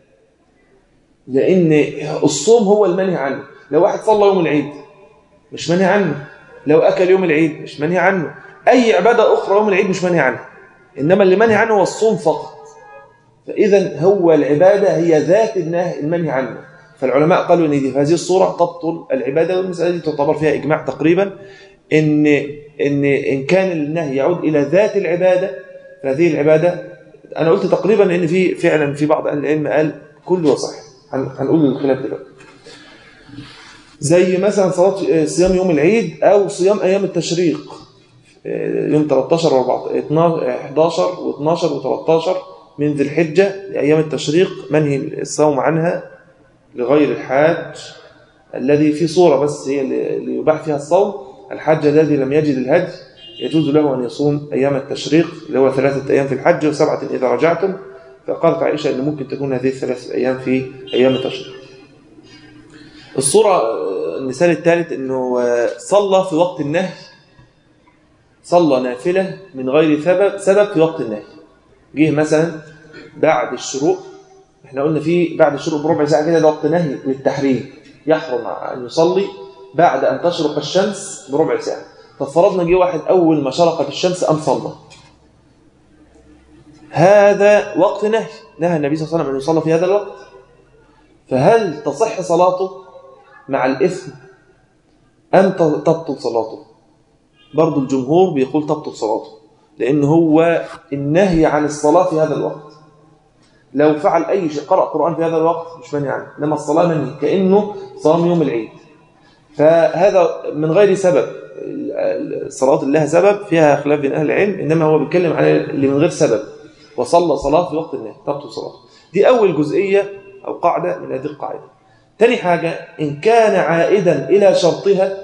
لأن الصوم هو المنهي عنه لو واحد صلى يوم العيد مش منهي عنه لو أكل يوم العيد مش منهي عنه أي عبادة أخرى يوم العيد مش منهي عنها إنما اللي منهي عنه هو الصوم فقط فإذا هو العبادة هي ذات النهي المنهي عنه فالعلماء قالوا ان دي في هذه الصورة تبطل العبادة والمسألة دي تعتبر فيها إجماع تقريبا إن إن إن كان النهي يعود إلى ذات العبادة فهذه العبادة أنا قلت تقريبا إن في فعلا في بعض أهل العلم قال كله صحيح هنقول الخلاف دلوقتي زي مثلا صلاة صيام يوم العيد أو صيام أيام التشريق يوم 13 و 11 و12 و13 من ذي الحجة لأيام التشريق منهي الصوم عنها لغير الحاج الذي في صورة بس هي اللي يباح فيها الصوم الحاج الذي لم يجد الهدي يجوز له أن يصوم أيام التشريق اللي هو ثلاثة أيام في الحج وسبعة إذا رجعتم فقالت عائشة أن ممكن تكون هذه الثلاثة أيام في أيام التشريق الصورة المثال الثالث انه صلى في وقت النهي صلى نافلة من غير سبب سبب في وقت النهي جه مثلا بعد الشروق احنا قلنا في بعد الشروق بربع ساعة كده ده وقت نهي للتحريم يحرم أن يصلي بعد أن تشرق الشمس بربع ساعة ففرضنا جه واحد أول ما شرقت الشمس أم صلى هذا وقت نهي نهى النبي صلى الله عليه وسلم أن يصلى في هذا الوقت فهل تصح صلاته مع الإثم أم تبطل صلاته برضو الجمهور بيقول تبطل صلاته لأن هو النهي عن الصلاة في هذا الوقت لو فعل أي شيء قرأ قرآن في هذا الوقت مش منهي عنه إنما الصلاة منهي كأنه صام يوم العيد فهذا من غير سبب الصلاة اللي لها سبب فيها خلاف بين أهل العلم إنما هو بيتكلم عن اللي من غير سبب وصلى صلاة في وقت النهي تبطل صلاته دي أول جزئية أو قاعدة من هذه القاعدة تاني حاجة إن كان عائدا إلى شرطها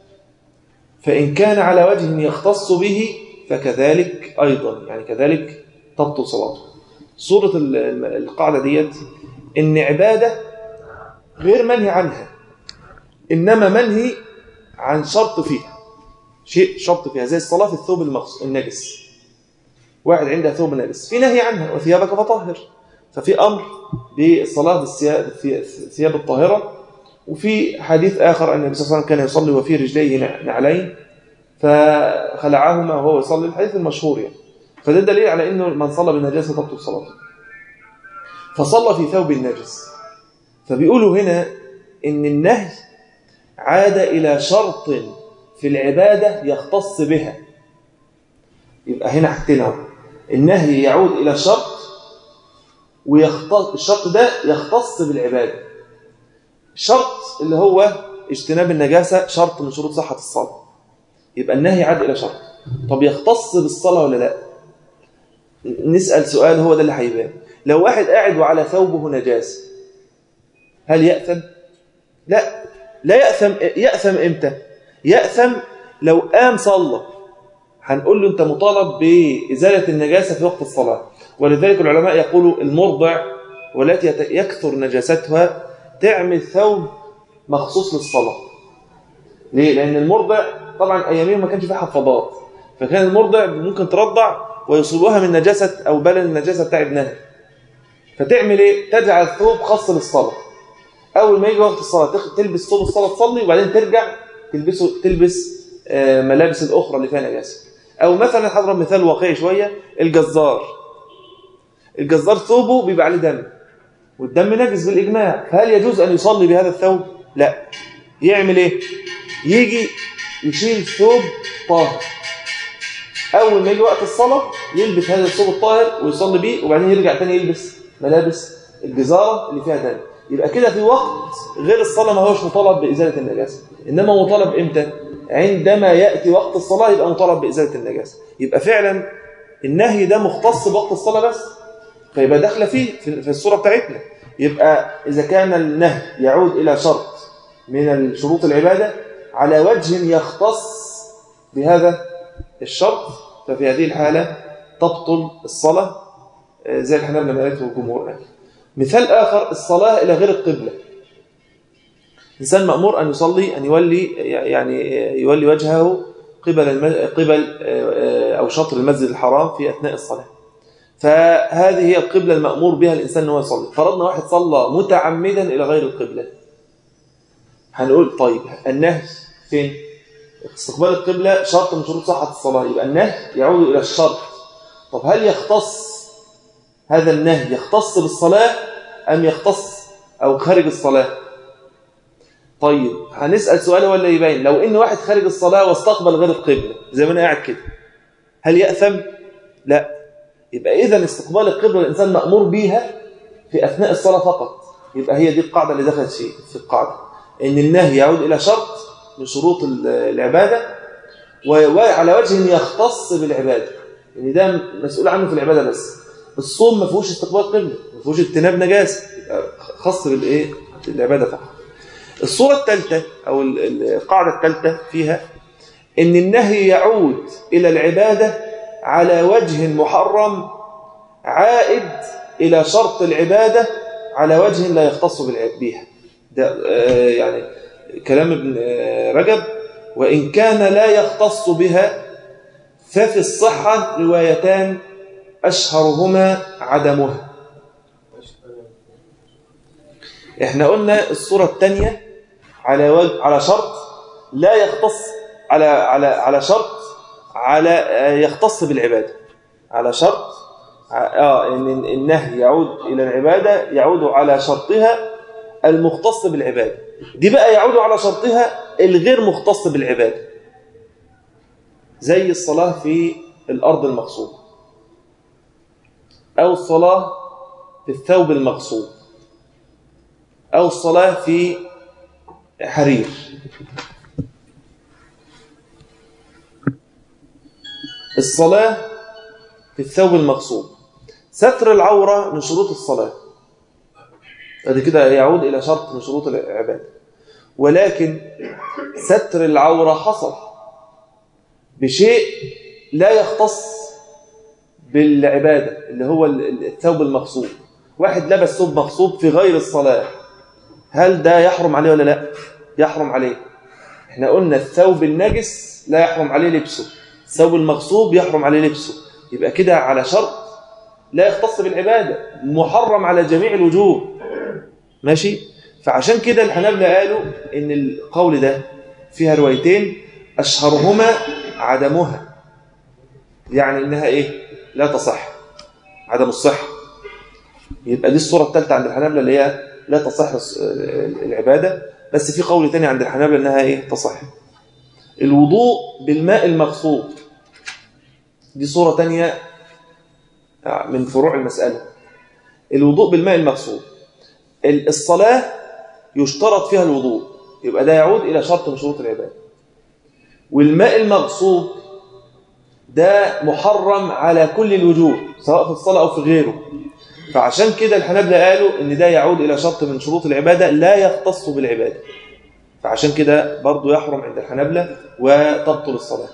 فإن كان على وجه يختص به فكذلك أيضا يعني كذلك تبطل صلاته صورة القاعدة ديت إن عبادة غير منهي عنها إنما منهي عن شرط فيها شيء شرط فيها زي الصلاة في الثوب المغص النجس واحد عنده ثوب نجس في نهي عنها وثيابك فطهر ففي أمر بالصلاة بالثياب الطاهرة وفي حديث آخر أن النبي صلى الله عليه وسلم كان يصلي وفي رجليه نعلين فخلعهما وهو يصلي الحديث المشهور يعني فده دليل على أنه من صلى بالنجاسة تبطل صلاته فصلى في ثوب النجس فبيقولوا هنا إن النهي عاد إلى شرط في العبادة يختص بها يبقى هنا حاجتين النهي يعود إلى شرط ويختص الشرط ده يختص بالعبادة الشرط اللي هو اجتناب النجاسة شرط من شروط صحة الصلاة يبقى النهي عاد إلى شرط طب يختص بالصلاة ولا لا نسأل سؤال هو ده اللي هيبان لو واحد قاعد وعلى ثوبه نجاسة هل يأثم؟ لا لا يأثم يأثم إمتى؟ يأثم لو قام صلى هنقول له أنت مطالب بإزالة النجاسة في وقت الصلاة ولذلك العلماء يقولوا المرضع والتي يكثر نجاستها تعمل ثوب مخصوص للصلاة ليه؟ لأن المرضع طبعا أيامهم ما كانش فيها حفاضات فكان المرضع ممكن ترضع ويصيبها من نجاسة أو بلل النجاسة بتاع ابنها فتعمل إيه؟ تجعل ثوب خاص للصلاة أول ما يجي وقت الصلاة تلبس ثوب الصلاة تصلي وبعدين ترجع تلبسه تلبس ملابس الأخرى اللي فيها نجاسة أو مثلا هضرب مثال واقعي شوية الجزار الجزار ثوبه بيبقى عليه دم والدم نجس بالإجماع فهل يجوز أن يصلي بهذا الثوب؟ لا يعمل إيه؟ يجي يشيل ثوب طاهر أول ما يجي وقت الصلاة يلبس هذا الثوب الطاهر ويصلي بيه وبعدين يرجع تاني يلبس ملابس الجزارة اللي فيها دم يبقى كده في وقت غير الصلاة ما هوش مطالب بإزالة النجاسة إنما مطالب إمتى؟ عندما يأتي وقت الصلاة يبقى مطالب بإزالة النجاسة يبقى فعلا النهي ده مختص بوقت الصلاة بس فيبقى داخله فيه في الصورة بتاعتنا يبقى إذا كان النهي يعود إلى شرط من شروط العبادة على وجه يختص بهذا الشرط ففي هذه الحالة تبطل الصلاة زي الحنابلة ما قالته الجمهور قال مثال آخر الصلاة إلى غير القبلة الإنسان مأمور أن يصلي أن يولي يعني يولي وجهه قبل قبل أو شطر المسجد الحرام في أثناء الصلاة فهذه هي القبلة المأمور بها الإنسان أنه يصلي فرضنا واحد صلى متعمدا إلى غير القبلة هنقول طيب النهي فين استقبال القبلة شرط من شروط صحة الصلاة يبقى النهي يعود إلى الشرط طب هل يختص هذا النهي يختص بالصلاة أم يختص أو خارج الصلاة طيب هنسأل سؤال هو اللي يبين لو إن واحد خارج الصلاة واستقبل غير القبلة زي ما أنا قاعد كده هل يأثم؟ لا يبقى إذا استقبال القبلة الإنسان مأمور بيها في أثناء الصلاة فقط يبقى هي دي القاعدة اللي دخلت فيه في القاعدة إن النهي يعود إلى شرط من شروط العبادة وعلى وجه يختص بالعبادة يعني ده مسؤول عنه في العبادة بس الصوم ما فيهوش استقبال قبلة ما فيهوش اجتناب نجاسة خاص بالإيه العبادة فقط الصورة الثالثة أو القاعدة الثالثة فيها إن النهي يعود إلى العبادة على وجه محرم عائد إلى شرط العبادة على وجه لا يختص بها ده يعني كلام ابن رجب وإن كان لا يختص بها ففي الصحة روايتان أشهرهما عدمها احنا قلنا الصورة الثانية على وجه على شرط لا يختص على على على شرط على يختص بالعبادة على شرط اه ان النهي يعود الى العبادة يعود على شرطها المختص بالعبادة دي بقى يعود على شرطها الغير مختص بالعبادة زي الصلاة في الأرض المغصوب أو الصلاة في الثوب المغصوب أو الصلاة في حرير الصلاة في الثوب المغصوب ستر العورة من شروط الصلاة هذا كده يعود إلى شرط من شروط العبادة ولكن ستر العورة حصل بشيء لا يختص بالعبادة اللي هو الثوب المغصوب واحد لبس ثوب مغصوب في غير الصلاة هل ده يحرم عليه ولا لا يحرم عليه احنا قلنا الثوب النجس لا يحرم عليه لبسه الثوب المغصوب يحرم عليه لبسه يبقى كده على شرط لا يختص بالعبادة محرم على جميع الوجوه ماشي فعشان كده الحنابلة قالوا ان القول ده فيها روايتين اشهرهما عدمها يعني انها ايه لا تصح عدم الصحة يبقى دي الصورة الثالثة عند الحنابلة اللي هي لا تصح العبادة بس في قول تاني عند الحنابلة انها ايه تصح الوضوء بالماء المغصوب دي صورة تانية من فروع المسألة الوضوء بالماء المغصوب الصلاة يشترط فيها الوضوء يبقى ده يعود إلى شرط من شروط العبادة والماء المغصوب ده محرم على كل الوجوه سواء في الصلاة أو في غيره فعشان كده الحنابلة قالوا ان ده يعود إلى شرط من شروط العبادة لا يختص بالعبادة فعشان كده برضو يحرم عند الحنابلة وتبطل الصلاة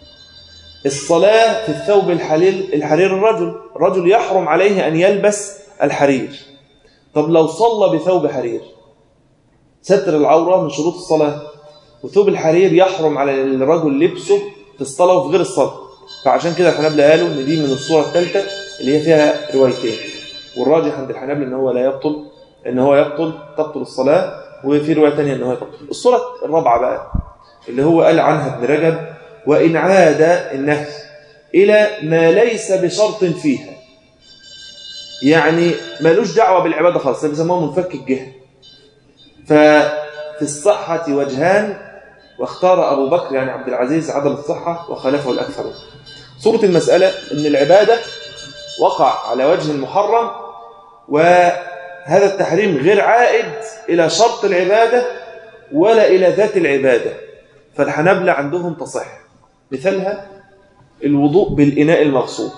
الصلاة في الثوب الحليل الحرير الرجل رجل يحرم عليه أن يلبس الحرير طب لو صلى بثوب حرير ستر العورة من شروط الصلاة وثوب الحرير يحرم على الرجل لبسه في الصلاة وفي غير الصلاة فعشان كده الحنابلة قالوا ان دي من الصورة الثالثة اللي هي فيها روايتين والراجح عند الحنابلة ان هو لا يبطل ان هو يبطل تبطل الصلاة وفي رواية ثانية ان هو يبطل الصورة الرابعة بقى اللي هو قال عنها ابن رجب وإن عاد النهي إلى ما ليس بشرط فيها يعني ملوش دعوة بالعبادة خالص بيسموه منفك الجهة ففي الصحة وجهان واختار أبو بكر يعني عبد العزيز عدم الصحة وخالفه الأكثر صورة المسألة أن العبادة وقع على وجه المحرم وهذا التحريم غير عائد إلى شرط العبادة ولا إلى ذات العبادة فالحنابلة عندهم تصح مثالها الوضوء بالإناء المغصوب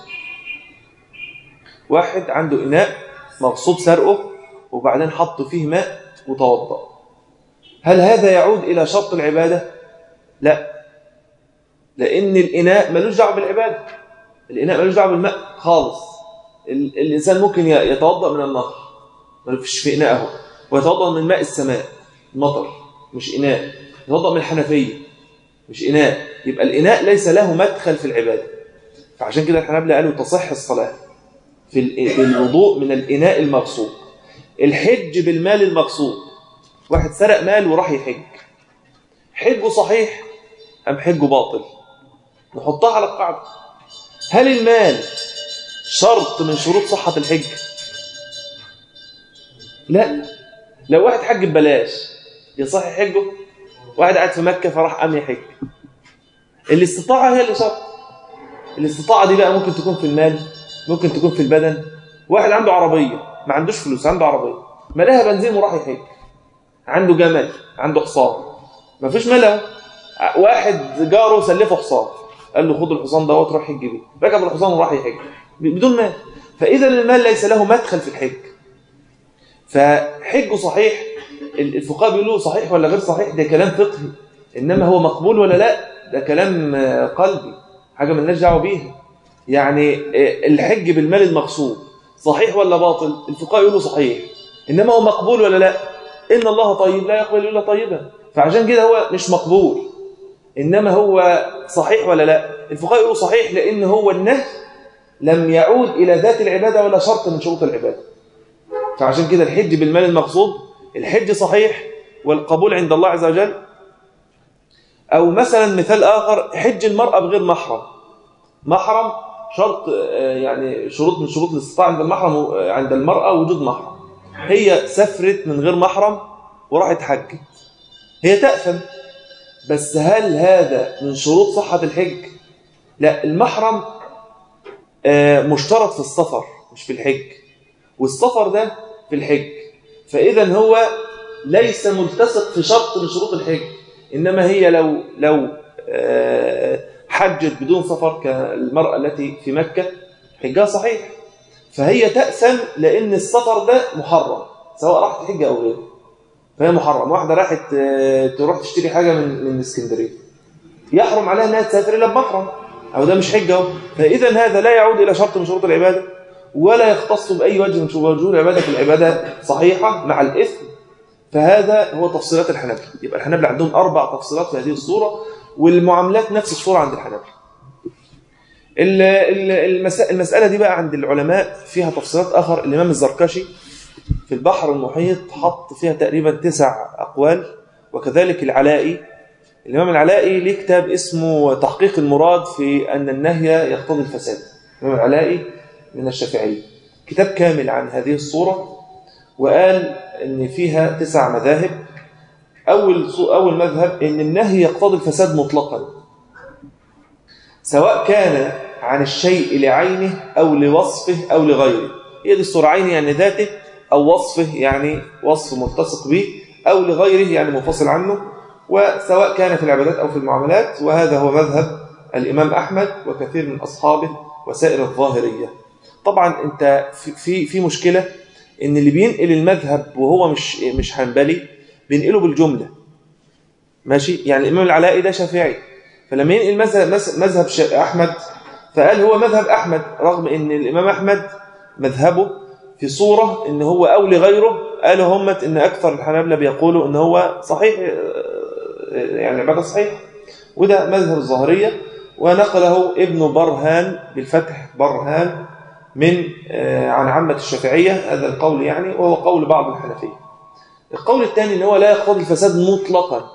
واحد عنده إناء مغصوب سرقه وبعدين حط فيه ماء وتوضأ هل هذا يعود إلى شرط العبادة؟ لا لأن الإناء ملوش دعوه بالعبادة الإناء ملوش دعوه بالماء خالص الإنسان ممكن يتوضأ من النهر ما فيش في إناءه ويتوضأ من ماء السماء المطر مش إناء يتوضأ من الحنفية مش إناء يبقى الإناء ليس له مدخل في العبادة فعشان كده الحنابلة قالوا تصح الصلاة في الوضوء من الإناء المغصوب الحج بالمال المغصوب واحد سرق مال وراح يحج حجه صحيح أم حجه باطل نحطها على القاعدة هل المال شرط من شروط صحة الحج لا لو واحد حج ببلاش يصح حجه واحد قاعد في مكة فراح قام يحج الاستطاعة هي اللي شرط الاستطاعة دي بقى ممكن تكون في المال ممكن تكون في البدن واحد عنده عربية ما عندوش فلوس عنده عربية ملاها بنزين وراح يحج عنده جمل عنده حصان ما فيش ملا واحد جاره سلفه حصان قال له خد الحصان ده وتروح حج بيه ركب الحصان وراح يحج بدون مال فاذا المال ليس له مدخل في الحج فحجه صحيح الفقهاء بيقولوا صحيح ولا غير صحيح ده كلام فقهي انما هو مقبول ولا لا ده كلام قلبي حاجه مالناش دعوه بيها يعني الحج بالمال المغصوب صحيح ولا باطل الفقهاء يقولوا صحيح انما هو مقبول ولا لا ان الله طيب لا يقبل الا طيبا فعشان كده هو مش مقبول إنما هو صحيح ولا لا الفقهاء يقولوا صحيح لأن هو النهي لم يعود إلى ذات العبادة ولا شرط من شروط العبادة فعشان كده الحج بالمال المقصود الحج صحيح والقبول عند الله عز وجل أو مثلا مثال آخر حج المرأة بغير محرم محرم شرط يعني شروط من شروط الاستطاعة عند المحرم عند المرأة وجود محرم هي سافرت من غير محرم وراحت حجت هي تأثم بس هل هذا من شروط صحة الحج لا المحرم مشترط في السفر مش في الحج والسفر ده في الحج فإذا هو ليس ملتصق في شرط من شروط الحج إنما هي لو لو حجت بدون سفر كالمرأة التي في مكة حجها صحيح فهي تأسم لأن السفر ده محرم سواء راحت حجة أو غيره فهي محرم واحدة راحت تروح تشتري حاجة من من اسكندرية يحرم عليها أنها تسافر إلا بمحرم أو ده مش حجة فإذا هذا لا يعود إلى شرط من شروط العبادة ولا يختص بأي وجه من وجوه العبادة في العبادة صحيحة مع الإثم فهذا هو تفصيلات الحنابلة يبقى الحنابلة عندهم أربع تفصيلات في هذه الصورة والمعاملات نفس الصورة عند الحنابلة المسألة دي بقى عند العلماء فيها تفصيلات آخر الإمام الزركشي في البحر المحيط حط فيها تقريبا تسع أقوال وكذلك العلائي الإمام العلائي ليه كتاب اسمه تحقيق المراد في أن النهي يقتضي الفساد الإمام العلائي من الشافعية كتاب كامل عن هذه الصورة وقال أن فيها تسع مذاهب أول أول مذهب أن النهي يقتضي الفساد مطلقا سواء كان عن الشيء لعينه أو لوصفه أو لغيره هي دي الصورة عينه يعني ذاته أو وصفه يعني وصف ملتصق به أو لغيره يعني منفصل عنه وسواء كان في العبادات أو في المعاملات وهذا هو مذهب الإمام أحمد وكثير من أصحابه وسائر الظاهرية طبعا أنت في في مشكلة إن اللي بينقل المذهب وهو مش مش حنبلي بينقله بالجملة ماشي يعني الإمام العلائي ده شافعي فلما ينقل مذهب مذهب أحمد فقال هو مذهب أحمد رغم إن الإمام أحمد مذهبه في صورة إن هو أو لغيره قالوا هم إن أكثر الحنابلة بيقولوا إن هو صحيح يعني عبادة صحيح وده مذهب الظاهرية ونقله ابن برهان بالفتح برهان من عن عامة الشافعية هذا القول يعني وهو قول بعض الحنفية القول الثاني ان هو لا يقتضي الفساد مطلقا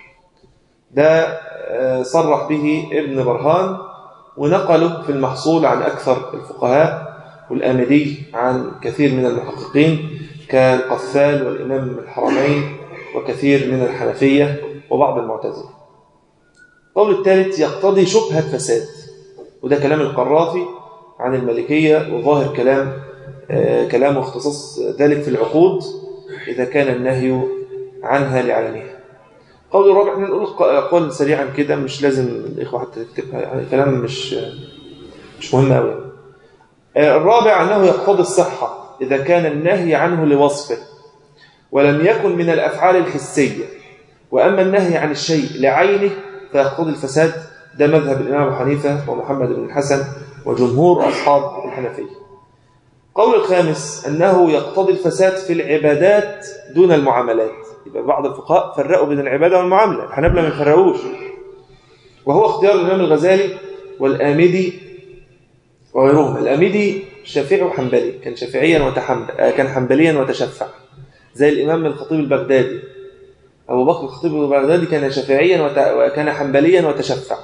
ده صرح به ابن برهان ونقله في المحصول عن أكثر الفقهاء والآمدي عن كثير من المحققين كالقفال والإمام الحرمين وكثير من الحنفية وبعض المعتزلة القول الثالث يقتضي شبهة فساد وده كلام القرافي عن المالكية وظاهر كلام آه كلامه اختصاص ذلك في العقود إذا كان النهي عنها لعلنها قول الرابع احنا نقول أقوال سريعا كده مش لازم الإخوة حتى تكتبها يعني كلام مش مش مهم قوي آه الرابع أنه يقتضي الصحة إذا كان النهي عنه لوصفه ولم يكن من الأفعال الحسية وأما النهي عن الشيء لعينه فيقتضي الفساد ده مذهب الإمام أبو حنيفة ومحمد بن الحسن وجمهور أصحاب الحنفية قول الخامس أنه يقتضي الفساد في العبادات دون المعاملات يبقى بعض الفقهاء فرقوا بين العبادة والمعاملة الحنابلة ما يفرقوش وهو اختيار الإمام الغزالي والآمدي وغيرهم الآمدي شافعي وحنبلي كان شافعيا وتحمل كان حنبليا وتشفع زي الإمام الخطيب البغدادي أبو بكر الخطيب البغدادي كان شافعيا وكان حنبليا وتشفع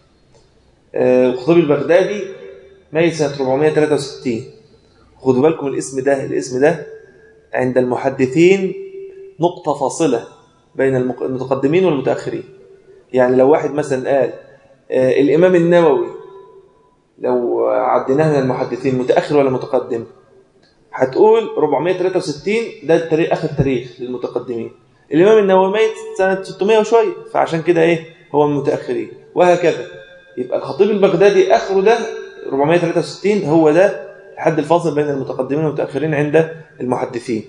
الخطيب البغدادي ميت سنة 463 خدوا بالكم الاسم ده الاسم ده عند المحدثين نقطة فاصلة بين المتقدمين والمتأخرين يعني لو واحد مثلا قال الإمام النووي لو عديناه من المحدثين متأخر ولا متقدم هتقول 463 ده التاريخ آخر تاريخ للمتقدمين الإمام النووي ميت سنة 600 وشوية فعشان كده إيه هو من المتأخرين وهكذا يبقى الخطيب البغدادي آخره ده 463 هو ده الحد الفاصل بين المتقدمين والمتأخرين عند المحدثين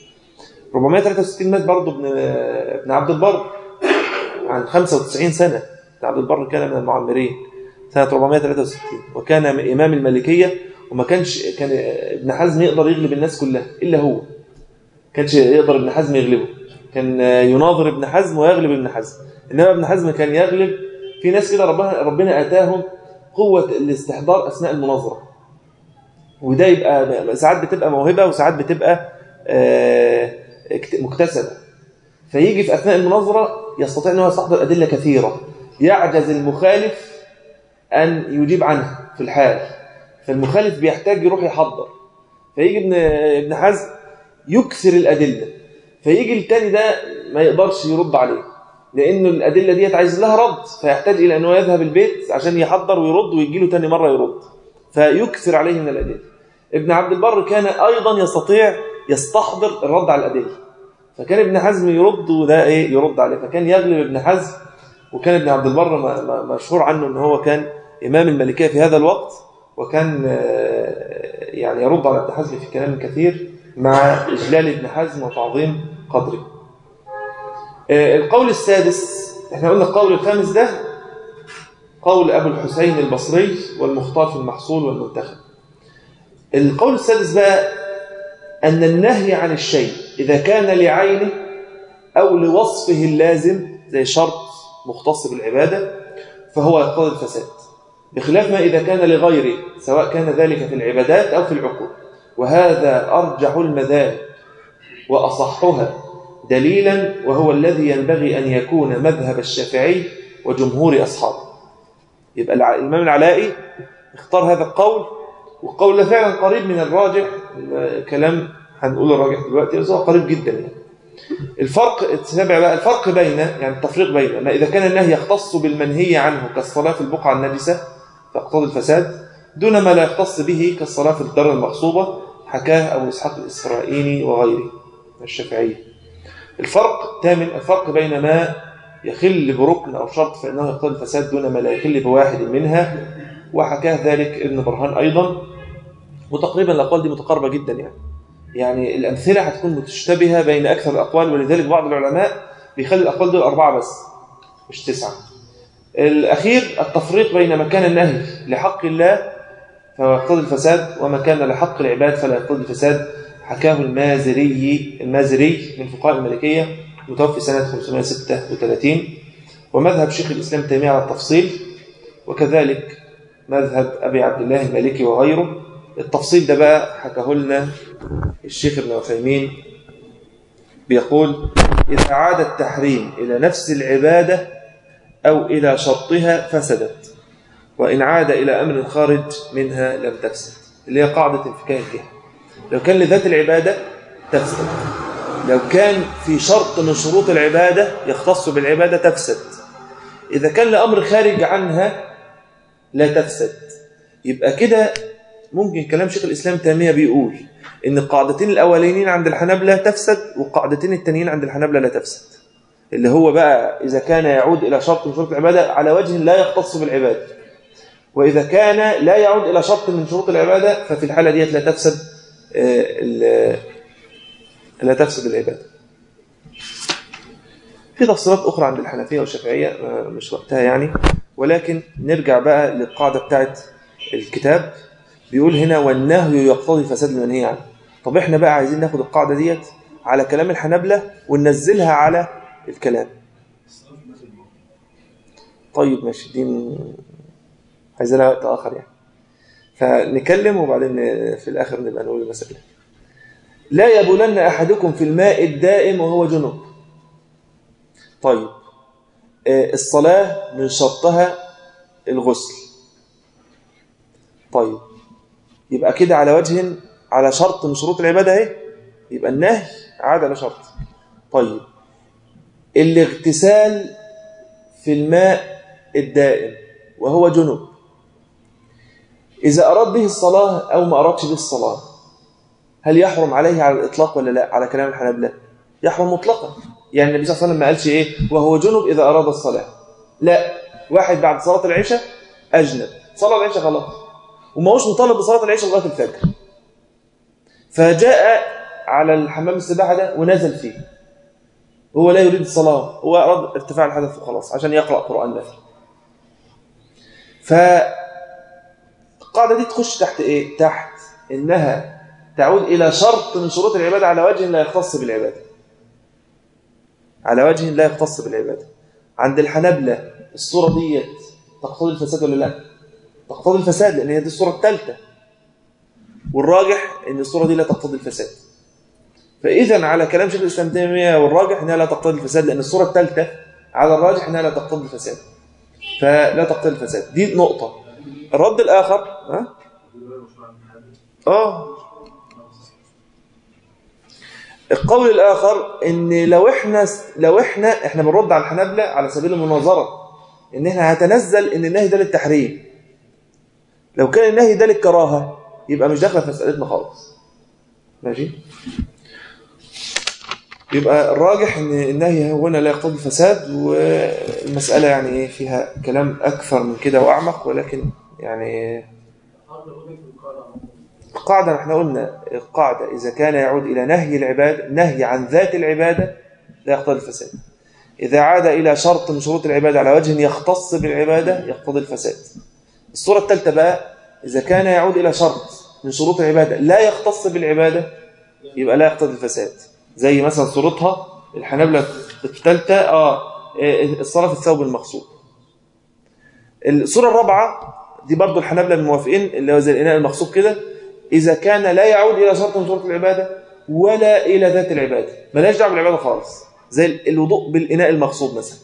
463 مات برضه ابن ابن عبد البر عن 95 سنة ابن عبد البر كان من المعمرين سنة 463 وكان إمام المالكية وما كانش كان ابن حزم يقدر يغلب الناس كلها إلا هو كانش يقدر ابن حزم يغلبه كان يناظر ابن حزم ويغلب ابن حزم إنما ابن حزم كان يغلب في ناس كده ربنا, ربنا أتاهم قوة الاستحضار أثناء المناظرة وده يبقى ساعات بتبقى موهبة وساعات بتبقى مكتسبة فيجي في أثناء المناظرة يستطيع أنه يستحضر أدلة كثيرة يعجز المخالف أن يجيب عنها في الحال فالمخالف بيحتاج يروح يحضر فيجي ابن ابن حزم يكثر الأدلة فيجي التاني ده ما يقدرش يرد عليه لأنه الأدلة ديت عايز لها رد فيحتاج إلى أنه يذهب البيت عشان يحضر ويرد ويجي له تاني مرة يرد فيكثر عليه من الأدلة ابن عبد البر كان أيضا يستطيع يستحضر الرد على الأدلة فكان ابن حزم يرد وده إيه يرد عليه فكان يغلب ابن حزم وكان ابن عبد البر مشهور عنه أنه هو كان إمام الملكية في هذا الوقت وكان يعني يرد على ابن حزم في كلام كثير مع إجلال ابن حزم وتعظيم قدره القول السادس احنا قلنا القول الخامس ده قول أبو الحسين البصري والمختار في المحصول والمنتخب القول السادس بقى أن النهي عن الشيء إذا كان لعينه أو لوصفه اللازم زي شرط مختص بالعبادة فهو يقتضي الفساد بخلاف ما إذا كان لغيره سواء كان ذلك في العبادات أو في العقول وهذا أرجح المذاهب وأصحها دليلا وهو الذي ينبغي أن يكون مذهب الشافعي وجمهور أصحابه يبقى الإمام العلائي اختار هذا القول والقول ده فعلا قريب من الراجح كلام هنقول الراجح دلوقتي بس هو قريب جدا يعني الفرق السابع بقى الفرق بين يعني التفريق بين ما إذا كان النهي يختص بالمنهي عنه كالصلاة في البقعة النجسة فاقتضي الفساد دون ما لا يختص به كالصلاة في الدار المغصوبة حكاه أبو إسحاق الإسرائيلي وغيره الشافعية الفرق الثامن الفرق بين ما يخل بركن أو شرط فإنه يقتضي الفساد دون ما لا يخل بواحد منها وحكاه ذلك ابن برهان أيضا وتقريبا الأقوال دي متقاربة جدا يعني يعني الأمثلة هتكون متشتبهة بين أكثر الأقوال ولذلك بعض العلماء بيخلي الأقوال دول أربعة بس مش تسعة الأخير التفريق بين مكان النهي لحق الله فهو يقتضي الفساد وما كان لحق العباد فلا يقتضي الفساد حكاه المازري المازري من فقهاء المالكية متوفي سنة 536 ومذهب شيخ الإسلام تيمية على التفصيل وكذلك مذهب أبي عبد الله المالكي وغيره التفصيل ده بقى حكاه لنا الشيخ ابن عثيمين بيقول إذا عاد التحريم إلى نفس العبادة أو إلى شرطها فسدت وإن عاد إلى أمر خارج منها لم تفسد اللي هي قاعدة انفكاك الجهة لو كان لذات العبادة تفسد لو كان في شرط من شروط العبادة يختص بالعبادة تفسد إذا كان لأمر خارج عنها لا تفسد يبقى كده ممكن كلام شيخ الإسلام تيمية بيقول إن القاعدتين الأولين عند الحنابلة تفسد والقاعدتين التانيين عند الحنابلة لا تفسد اللي هو بقى إذا كان يعود إلى شرط من شروط العبادة على وجه لا يختص بالعبادة وإذا كان لا يعود إلى شرط من شروط العبادة ففي الحالة ديت لا تفسد لا تفسد العبادة في تفصيلات أخرى عند الحنفية والشافعية مش وقتها يعني ولكن نرجع بقى للقاعدة بتاعت الكتاب بيقول هنا والنهي يقتضي فساد المنهي عنه طب احنا بقى عايزين ناخد القاعدة ديت على كلام الحنابلة وننزلها على الكلام طيب ماشي دي عايزين لها وقت آخر يعني فنكلم وبعدين في الآخر نبقى نقول المسألة لا يبولن أحدكم في الماء الدائم وهو جنوب طيب الصلاة من شرطها الغسل طيب يبقى كده على وجه على شرط من شروط العبادة اهي يبقى النهي عاد على شرط طيب الاغتسال في الماء الدائم وهو جنوب إذا أراد به الصلاة أو ما أرادش به الصلاة هل يحرم عليه على الإطلاق ولا لا على كلام الحنابلة يحرم مطلقا يعني النبي صلى الله عليه وسلم ما قالش إيه وهو جنب إذا أراد الصلاة لا واحد بعد صلاة العشاء أجنب صلاة العشاء خلاص وما هوش مطالب بصلاة العشاء لغاية الفجر فجاء على الحمام السباحة ده ونزل فيه هو لا يريد الصلاة هو أراد ارتفاع الحدث وخلاص عشان يقرأ قرآن مثلا فالقاعدة دي تخش تحت إيه؟ تحت إنها تعود إلى شرط من شروط العبادة على وجه لا يختص بالعبادة على وجه لا يختص بالعبادة عند الحنبلة الصورة ديت تقتضي الفساد ولا لا تقتضي الفساد لأن هي دي الصورة الثالثة والراجح أن الصورة دي لا تقتضي الفساد فإذا على كلام شيخ الإسلام تيمية والراجح أنها لا تقتضي الفساد لأن الصورة الثالثة على الراجح أنها لا تقتضي الفساد فلا تقتضي الفساد دي نقطة الرد الآخر ها؟ آه القول الآخر إن لو إحنا لو إحنا إحنا بنرد على الحنابلة على سبيل المناظرة إن إحنا هتنزل إن النهي ده للتحريم لو كان النهي ده للكراهة يبقى مش داخله في مسألتنا خالص ماشي يبقى الراجح ان النهي هنا لا يقتضي الفساد والمسألة يعني ايه فيها كلام أكثر من كده وأعمق ولكن يعني القاعدة احنا قلنا القاعدة إذا كان يعود إلى نهي العبادة نهي عن ذات العبادة لا يقتضي الفساد إذا عاد إلى شرط من شروط العبادة على وجه يختص بالعبادة يقتضي الفساد الصورة الثالثة بقى إذا كان يعود إلى شرط من شروط العبادة لا يختص بالعبادة يبقى لا يقتضي الفساد زي مثلا صورتها الحنابلة الثالثة آه الصلاة في الثوب المقصود الصورة الرابعة دي برضو الحنابلة الموافقين اللي هو زي الإناء المقصود كده إذا كان لا يعود إلى شرط من شروط العبادة ولا إلى ذات العبادة ملاش دعوه بالعبادة خالص زي الوضوء بالإناء المقصود مثلا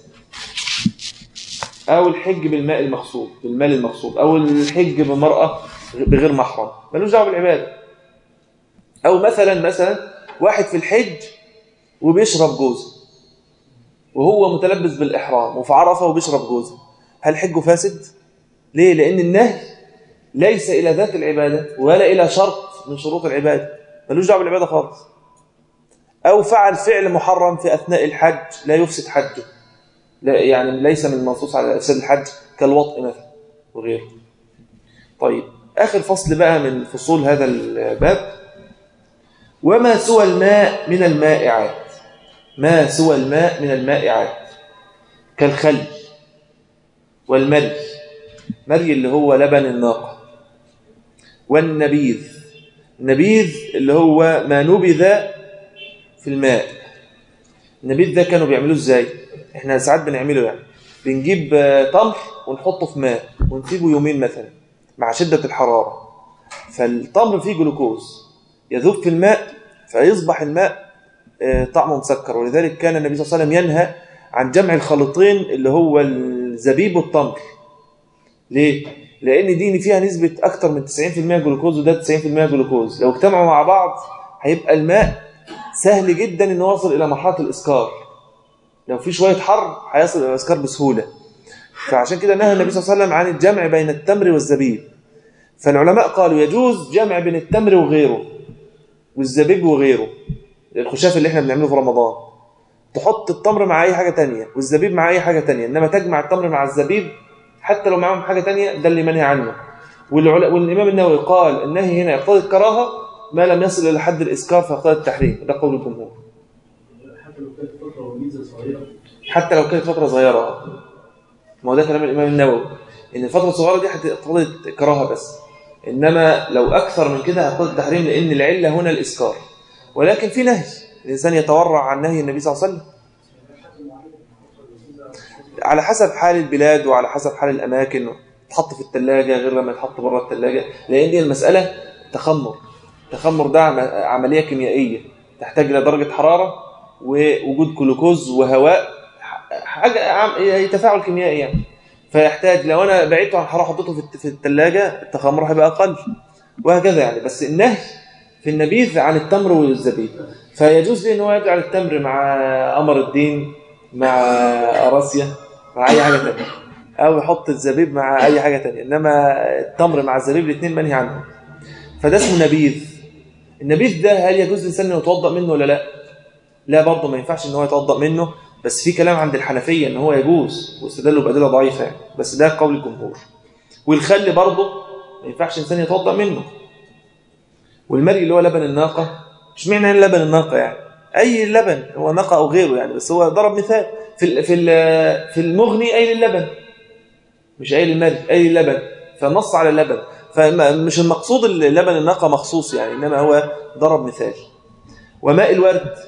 أو الحج بالماء المقصود بالمال المقصود أو الحج بمرأة بغير محرم ملوش دعوه بالعبادة أو مثلا مثلا واحد في الحج وبيشرب جوزه وهو متلبس بالإحرام وفي عرفة وبيشرب جوزه هل حجه فاسد؟ ليه؟ لأن النهي ليس إلى ذات العبادة ولا إلى شرط من شروط العبادة ملوش دعوه بالعبادة خالص أو فعل فعل محرم في أثناء الحج لا يفسد حجه لا يعني ليس من المنصوص على إفساد الحج كالوطء مثلا وغيره طيب آخر فصل بقى من فصول هذا الباب وما سوى الماء من المائعات ما سوى الماء من المائعات كالخل والمري مري اللي هو لبن الناقة والنبيذ النبيذ اللي هو ما نبذ في الماء النبيذ ده كانوا بيعملوه ازاي احنا ساعات بنعمله يعني بنجيب تمر ونحطه في ماء ونسيبه يومين مثلا مع شدة الحرارة فالتمر فيه جلوكوز يذوب في الماء فيصبح الماء طعمه مسكر ولذلك كان النبي صلى الله عليه وسلم ينهى عن جمع الخليطين اللي هو الزبيب والتمر ليه؟ لأن دي فيها نسبة أكتر من 90% جلوكوز وده 90% جلوكوز لو اجتمعوا مع بعض هيبقى الماء سهل جدا انه يوصل إلى مرحلة الإسكار لو في شوية حر هيصل إلى الإسكار بسهولة فعشان كده نهى النبي صلى الله عليه وسلم عن الجمع بين التمر والزبيب فالعلماء قالوا يجوز جمع بين التمر وغيره والزبيب وغيره الخشاف اللي احنا بنعمله في رمضان تحط التمر مع اي حاجة تانية والزبيب مع اي حاجة تانية انما تجمع التمر مع الزبيب حتى لو معاهم حاجة تانية ده اللي منهي عنه والإمام النووي قال النهي هنا يقتضي الكراهة ما لم يصل إلى حد الإسكار فيقتضي التحريم ده قول الجمهور حتى لو كانت فترة صغيرة ما هو ده كلام الإمام النووي إن الفترة الصغيرة دي هتقتضي الكراهة بس إنما لو أكثر من كده هتقتضي التحريم لأن العلة هنا الإسكار ولكن في نهي الإنسان يتورع عن نهي النبي صلى الله عليه وسلم على حسب حال البلاد وعلى حسب حال الأماكن تحط في الثلاجة غير لما يتحط بره الثلاجة لأن دي المسألة تخمر تخمر ده عملية كيميائية تحتاج إلى درجة حرارة ووجود جلوكوز وهواء حاجة تفاعل كيميائي يعني فيحتاج لو أنا بعدته عن حرارة حطيته في الثلاجة التخمر هيبقى أقل وهكذا يعني بس النهي في النبيذ عن التمر والزبيب فيجوز لي ان هو يجعل التمر مع قمر الدين مع أراسيا مع أي حاجة تانية أو يحط الزبيب مع أي حاجة تانية إنما التمر مع الزبيب الاثنين منهي عنهم فده اسمه نبيذ النبيذ ده هل يجوز للإنسان إنه يتوضأ منه ولا لا؟ لا برضه ما ينفعش إن هو يتوضأ منه بس في كلام عند الحنفية إن هو يجوز واستدلوا بأدلة ضعيفة يعني. بس ده قول الجمهور والخل برضه ما ينفعش إنسان يتوضأ منه والمري اللي هو لبن الناقة مش معنى لبن الناقة يعني أي لبن هو ناقة أو غيره يعني بس هو ضرب مثال في في في المغني أي للبن مش أي للمري أي للبن فنص على اللبن فمش المقصود اللبن الناقة مخصوص يعني إنما هو ضرب مثال وماء الورد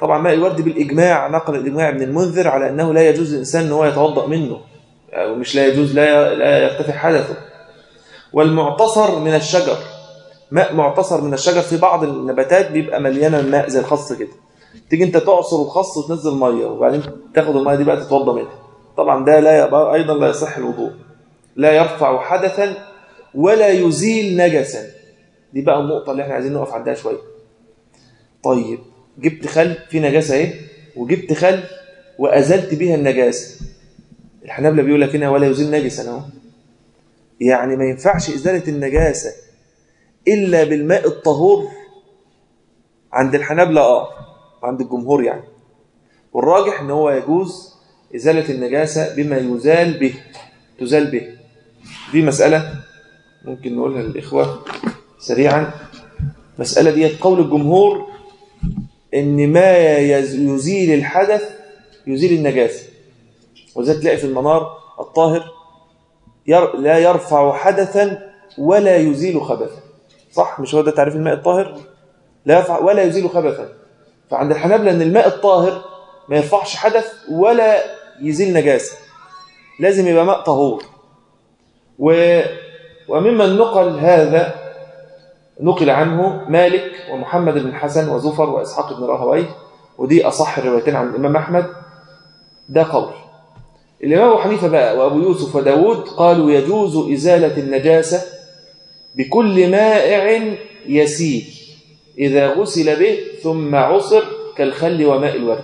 طبعا ماء الورد بالإجماع نقل الإجماع ابن المنذر على أنه لا يجوز الإنسان أنه يتوضأ منه أو مش لا يجوز لا لا يرتفع حدثه والمعتصر من الشجر ماء معتصر من الشجر في بعض النباتات بيبقى مليانه الماء زي الخص كده تيجي انت تعصر الخص وتنزل ميه وبعدين تاخد الميه دي بقى تتوضى منها طبعا ده لا ايضا لا يصح الوضوء لا يرفع حدثا ولا يزيل نجسا دي بقى النقطه اللي احنا عايزين نقف عندها شويه طيب جبت خل في نجاسه اهي وجبت خل وازلت بيها النجاسه الحنابلة بيقول لك هنا ولا يزيل نجسا اهو يعني ما ينفعش ازاله النجاسه الا بالماء الطهور عند الحنابلة اه عند الجمهور يعني والراجح ان هو يجوز ازاله النجاسه بما يزال به تزال به دي مساله ممكن نقولها للاخوه سريعا مساله دي قول الجمهور ان ما يزيل الحدث يزيل النجاسه وذلك تلاقي في المنار الطاهر ير لا يرفع حدثا ولا يزيل خبثا صح مش هو ده تعريف الماء الطاهر لا يرفع ولا يزيل خبثا فعند الحنابلة ان الماء الطاهر ما يرفعش حدث ولا يزيل نجاسة لازم يبقى ماء طهور و... وممن نقل هذا نقل عنه مالك ومحمد بن حسن وزفر وإسحاق بن راهويه ودي أصح الروايتين عن الإمام أحمد ده قول الإمام أبو حنيفة بقى وأبو يوسف وداود قالوا يجوز إزالة النجاسة بكل مائع يسيل إذا غسل به ثم عصر كالخل وماء الورد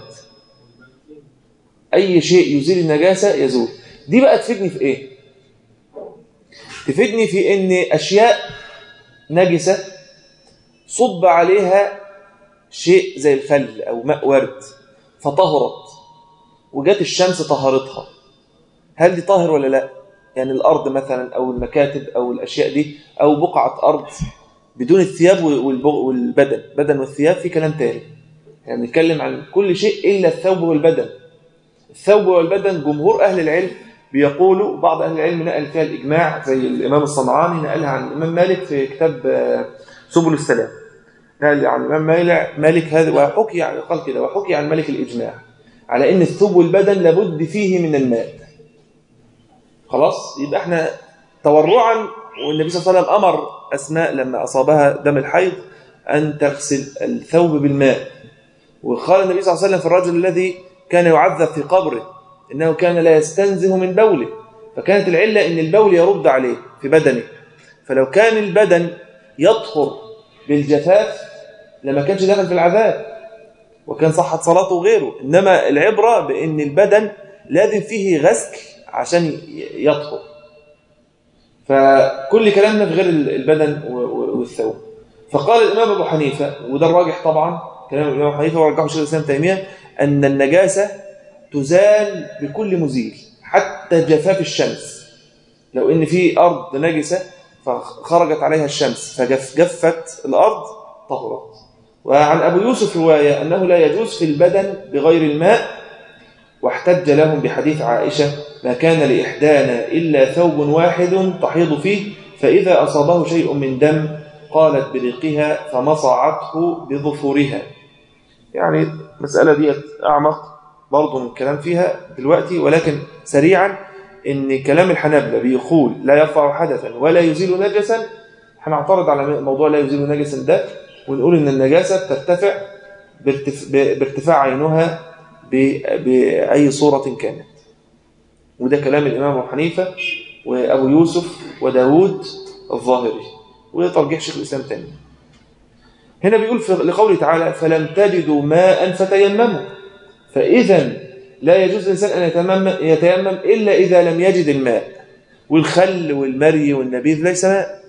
أي شيء يزيل النجاسة يزول دي بقى تفيدني في إيه تفيدني في إن أشياء نجسة صب عليها شيء زي الخل أو ماء ورد فطهرت وجات الشمس طهرتها هل دي طاهر ولا لا يعني الأرض مثلا أو المكاتب أو الأشياء دي أو بقعة أرض بدون الثياب والبدن بدن والثياب في كلام تاني يعني نتكلم عن كل شيء إلا الثوب والبدن الثوب والبدن جمهور أهل العلم بيقولوا بعض أهل العلم نقل فيها الإجماع زي الإمام الصنعاني نقلها عن الإمام مالك في كتاب سبل السلام نقل عن الإمام مالك هذا وحكي قال كده وحكي عن مالك الإجماع على أن الثوب والبدن لابد فيه من الماء خلاص يبقى احنا تورعا والنبي صلى الله عليه وسلم أمر أسماء لما أصابها دم الحيض أن تغسل الثوب بالماء وقال النبي صلى الله عليه وسلم في الرجل الذي كان يعذب في قبره إنه كان لا يستنزه من بوله فكانت العلة إن البول يرد عليه في بدنه فلو كان البدن يطهر بالجفاف لما كانش داخل في العذاب وكان صحت صلاته وغيره إنما العبرة بأن البدن لازم فيه غسل عشان يطهر فكل كلامنا في غير البدن والثوب فقال الإمام أبو حنيفة وده الراجح طبعا كلام الإمام أبو حنيفة ورجحه شيخ الإسلام تيمية أن النجاسة تزال بكل مزيل حتى جفاف الشمس لو إن في أرض نجسة فخرجت عليها الشمس فجفت الأرض طهرت وعن أبو يوسف رواية أنه لا يجوز في البدن بغير الماء واحتج لهم بحديث عائشة ما كان لإحدانا إلا ثوب واحد تحيض فيه فإذا أصابه شيء من دم قالت بريقها فمصعته بظفرها يعني مسألة دي أعمق برضو من الكلام فيها دلوقتي ولكن سريعا إن كلام الحنابلة بيقول لا يرفع حدثا ولا يزيل نجسا هنعترض على موضوع لا يزيل نجسا ده ونقول إن النجاسة بترتفع بارتفاع عينها بأي صورة كانت وده كلام الإمام أبو حنيفة وأبو يوسف وداود الظاهري وده ترجيح شيخ الإسلام تاني هنا بيقول لقوله تعالى فلم تجدوا ماء فتيمموا فإذا لا يجوز الإنسان أن يتيمم, يتيمم إلا إذا لم يجد الماء والخل والمري والنبيذ ليس ماء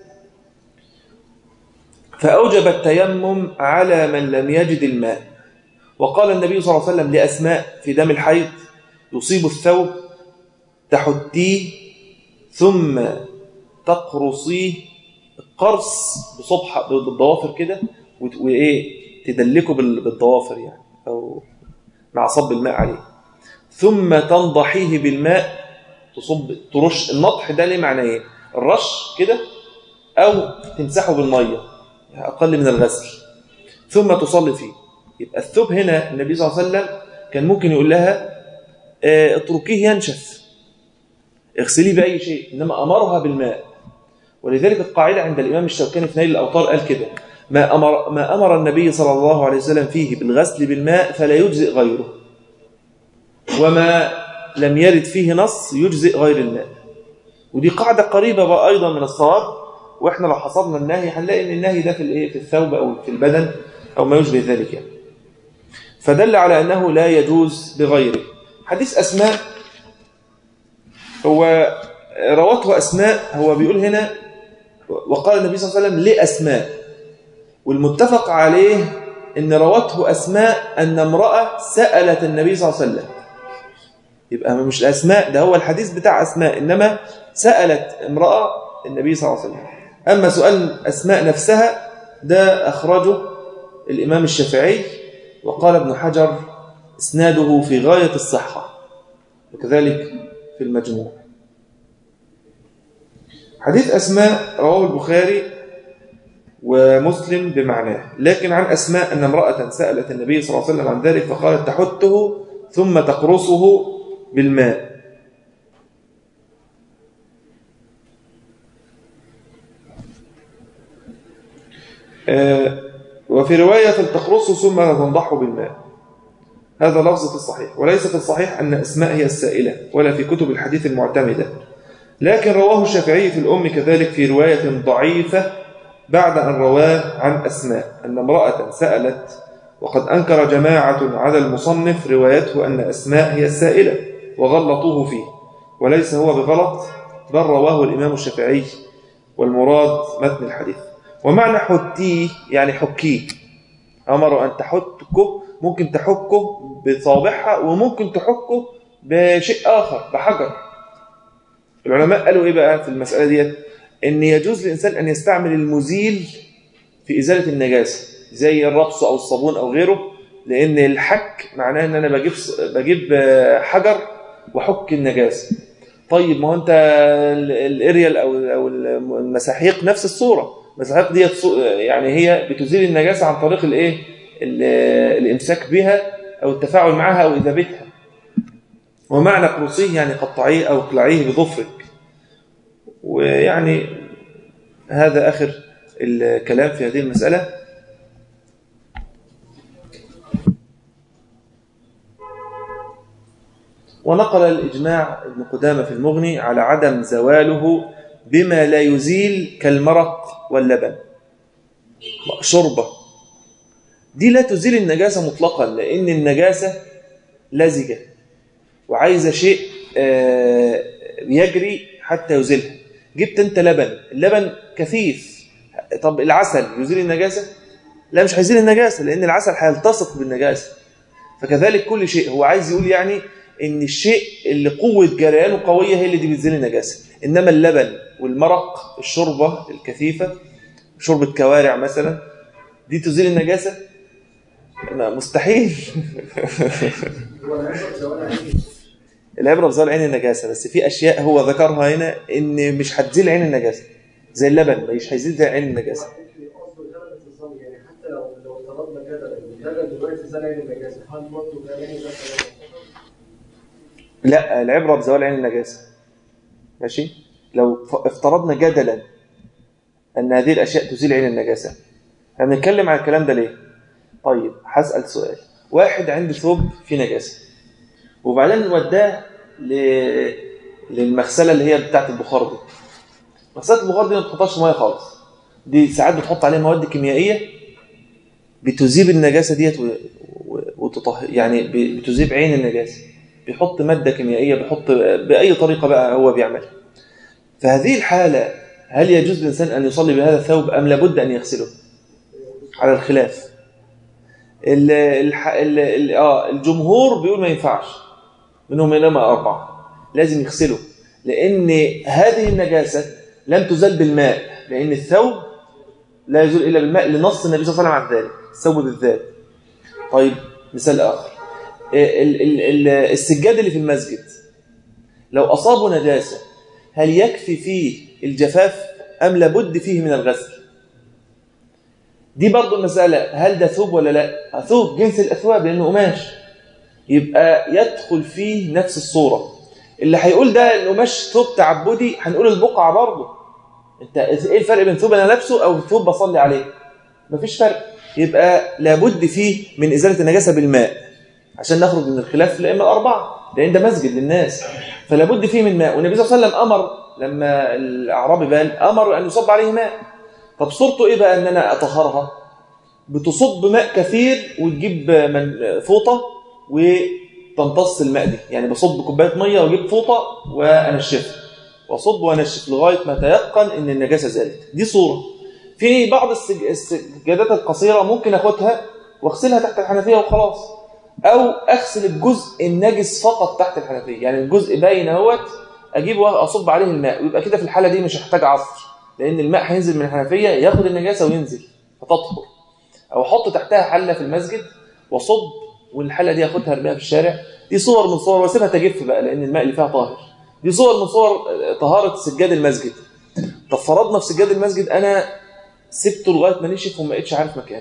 فأوجب التيمم على من لم يجد الماء وقال النبي صلى الله عليه وسلم لأسماء في دم الحيض يصيب الثوب تحتيه ثم تقرصيه قرص بصبحة بالضوافر كده وإيه تدلكه بالضوافر يعني أو مع صب الماء عليه ثم تنضحيه بالماء تصب ترش النضح ده ليه معنى ايه الرش كده او تمسحه بالميه يعني اقل من الغسل ثم تصلي فيه يبقى الثوب هنا النبي صلى الله عليه وسلم كان ممكن يقول لها آه، اتركيه ينشف اغسليه بأي شيء إنما أمرها بالماء ولذلك القاعدة عند الإمام الشوكاني في نيل الأوطار قال كده ما أمر, ما أمر النبي صلى الله عليه وسلم فيه بالغسل بالماء فلا يجزئ غيره وما لم يرد فيه نص يجزئ غير الماء ودي قاعدة قريبة بقى أيضا من الصواب وإحنا لو حصرنا النهي هنلاقي إن النهي ده في الإيه في الثوب أو في البدن أو ما يشبه ذلك يعني فدل على أنه لا يجوز بغيره حديث أسماء هو روته أسماء هو بيقول هنا وقال النبي صلى الله عليه وسلم لأسماء والمتفق عليه أن روته أسماء أن امرأة سألت النبي صلى الله عليه وسلم يبقى مش الأسماء ده هو الحديث بتاع أسماء إنما سألت امرأة النبي صلى الله عليه وسلم أما سؤال أسماء نفسها ده أخرجه الإمام الشافعي وقال ابن حجر اسناده في غاية الصحة وكذلك في المجموع حديث أسماء رواه البخاري ومسلم بمعناه لكن عن أسماء أن امرأة سألت النبي صلى الله عليه وسلم عن ذلك فقالت تحته ثم تقرصه بالماء آه، وفي رواية تقرصه ثم تنضحه بالماء هذا لفظ في الصحيح وليس في الصحيح أن أسماء هي السائلة ولا في كتب الحديث المعتمدة لكن رواه الشافعي في الأم كذلك في رواية ضعيفة بعد أن رواه عن أسماء أن امرأة سألت وقد أنكر جماعة على المصنف روايته أن أسماء هي السائلة وغلطوه فيه وليس هو بغلط بل رواه الإمام الشافعي والمراد متن الحديث ومعنى حتيه يعني حكيه أمر أن تحكه ممكن تحكه بصابعها وممكن تحكه بشيء آخر بحجر العلماء قالوا إيه بقى في المسألة ديت إن يجوز للإنسان أن يستعمل المزيل في إزالة النجاسة زي الربص أو الصابون أو غيره لأن الحك معناه إن أنا بجيب بجيب حجر وحك النجاسة طيب ما هو أنت الاريال أو أو المساحيق نفس الصورة المساحيق ديت يعني هي بتزيل النجاسة عن طريق الإيه الإمساك بها أو التفاعل معها أو إذابتها ومعنى قرصيه يعني قطعيه أو اقلعيه بظفرك ويعني هذا آخر الكلام في هذه المسألة ونقل الإجماع ابن قدامة في المغني على عدم زواله بما لا يزيل كالمرق واللبن شربة دي لا تزيل النجاسة مطلقا لأن النجاسة لزجة وعايزة شيء يجري حتى يزيلها جبت انت لبن اللبن كثيف طب العسل يزيل النجاسة لا مش هيزيل النجاسة لأن العسل هيلتصق بالنجاسة فكذلك كل شيء هو عايز يقول يعني ان الشيء اللي قوة جريانه قوية هي اللي دي بتزيل النجاسة إنما اللبن والمرق الشوربة الكثيفة شوربة كوارع مثلا دي تزيل النجاسة مستحيل العبرة بزوال عين النجاسة بس في أشياء هو ذكرها هنا إن مش هتزيل عين النجاسة زي اللبن مش هيزيل زي عين النجاسة حتى لو لو افترضنا كده اللبن دلوقتي زال عين النجاسه هل برضه ده عين النجاسه لا العبرة بزوال عين النجاسة ماشي لو افترضنا جدلا أن هذه الأشياء تزيل عين النجاسة هنتكلم عن الكلام ده ليه طيب هسأل سؤال واحد عنده ثوب فيه نجاسة وبعدين وداه ل... للمغسلة اللي هي بتاعت البخار دي مغسلة البخار دي ما بتحطهاش ميه خالص دي ساعات بتحط عليها مواد كيميائية بتذيب النجاسة ديت و... و... وتطه... يعني ب... بتذيب عين النجاسة بيحط مادة كيميائية بيحط بأي طريقة بقى هو بيعملها فهذه الحالة هل يجوز للإنسان أن يصلي بهذا الثوب أم لابد أن يغسله على الخلاف ال الح... ال ال آه الجمهور بيقول ما ينفعش منهم إنما أربعة لازم يغسله لأن هذه النجاسة لم تزال بالماء لأن الثوب لا يزول إلا بالماء لنص النبي صلى الله عليه وسلم على ذلك الثوب بالذات طيب مثال آخر ال ال ال السجاد اللي في المسجد لو أصابه نجاسة هل يكفي فيه الجفاف أم لابد فيه من الغسل دي برضو المسألة هل ده ثوب ولا لا ثوب جنس الأثواب لأنه قماش يبقى يدخل فيه نفس الصورة اللي هيقول ده القماش ثوب تعبدي هنقول البقعة برضه انت ايه الفرق بين ثوب انا لابسه او ثوب بصلي عليه مفيش فرق يبقى لابد فيه من ازاله النجاسه بالماء عشان نخرج من الخلاف الائمه الاربعه لان ده مسجد للناس فلا بد فيه من ماء والنبي صلى الله عليه وسلم امر لما الاعرابي بال امر ان يصب عليه ماء طب صورته ايه بقى ان انا اطهرها بتصب ماء كثير وتجيب من فوطه وتمتص الماء دي يعني بصب كوبايه ميه واجيب فوطه وانشفها واصب وانشف لغايه ما تيقن ان النجاسه زالت دي صوره في بعض السج... السجادات القصيره ممكن اخدها واغسلها تحت الحنفيه وخلاص او اغسل الجزء النجس فقط تحت الحنفيه يعني الجزء باين اهوت اجيب واصب عليه الماء ويبقى كده في الحاله دي مش هحتاج عصر لان الماء هينزل من الحنفيه ياخد النجاسه وينزل فتطهر او احط تحتها حله في المسجد واصب والحله دي اخدها ارميها في الشارع دي صور من صور واسيبها تجف بقى لان الماء اللي فيها طاهر دي صور من صور طهاره سجاد المسجد طب فرضنا في سجاد المسجد انا سبته لغايه ما نشف وما بقتش عارف مكانه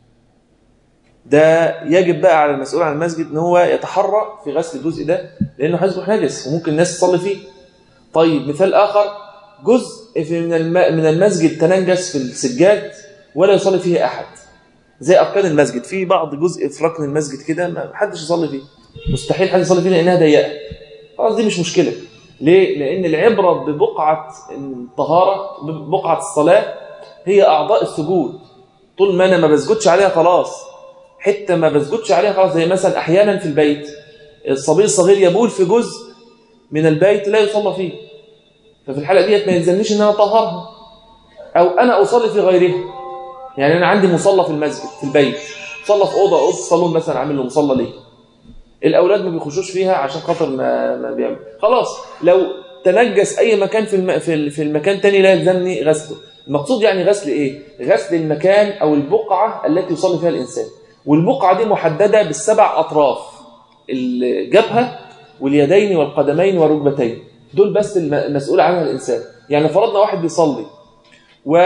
ده يجب بقى على المسؤول عن المسجد ان هو يتحرى في غسل الجزء ده لانه هيصبح نجس وممكن الناس تصلي فيه طيب مثال اخر جزء في من الم- من المسجد تنجس في السجاد ولا يصلي فيه احد زي اركان المسجد في بعض جزء في ركن المسجد كده ما حدش يصلي فيه مستحيل حد يصلي فيه لانها ضيقه خلاص دي مش مشكله ليه لان العبره ببقعه الطهاره ببقعه الصلاه هي اعضاء السجود طول ما انا ما بسجدش عليها خلاص حته ما بسجدش عليها خلاص زي مثلا احيانا في البيت الصبي الصغير يبول في جزء من البيت لا يصلى فيه ففي الحاله ديت ما يلزمنيش ان انا اطهرها او انا اصلي في غيرها يعني انا عندي مصلى في المسجد في البيت مصلى في اوضه اوضه صالون مثلا عامل له مصلى ليه الاولاد ما بيخشوش فيها عشان خاطر ما ما بيعمل خلاص لو تنجس اي مكان في الم... في ال- في المكان تاني لا يلزمني غسله المقصود يعني غسل ايه غسل المكان او البقعه التي يصلي فيها الانسان والبقعه دي محدده بالسبع اطراف الجبهه واليدين والقدمين والركبتين دول بس الم- المسؤول عنها الانسان يعني فرضنا واحد بيصلي و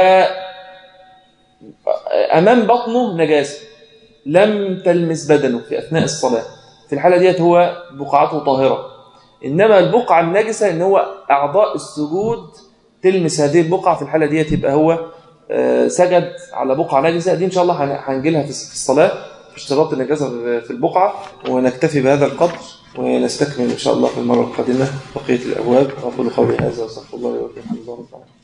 امام بطنه نجاسه لم تلمس بدنه في اثناء الصلاه في الحاله ديت هو بقعته طاهره انما البقعه النجسه ان هو اعضاء السجود تلمس هذه البقعه في الحاله ديت يبقى هو آه، سجد على بقعه نجسه دي ان شاء الله هن- هنجي لها في في الصلاه في اشتراط النجاسه في البقعه ونكتفي بهذا القدر ونستكمل ان شاء الله في المره القادمه بقيه الابواب اقول قولي هذا واستغفر الله لي ولكم الحمد لله رب العالمين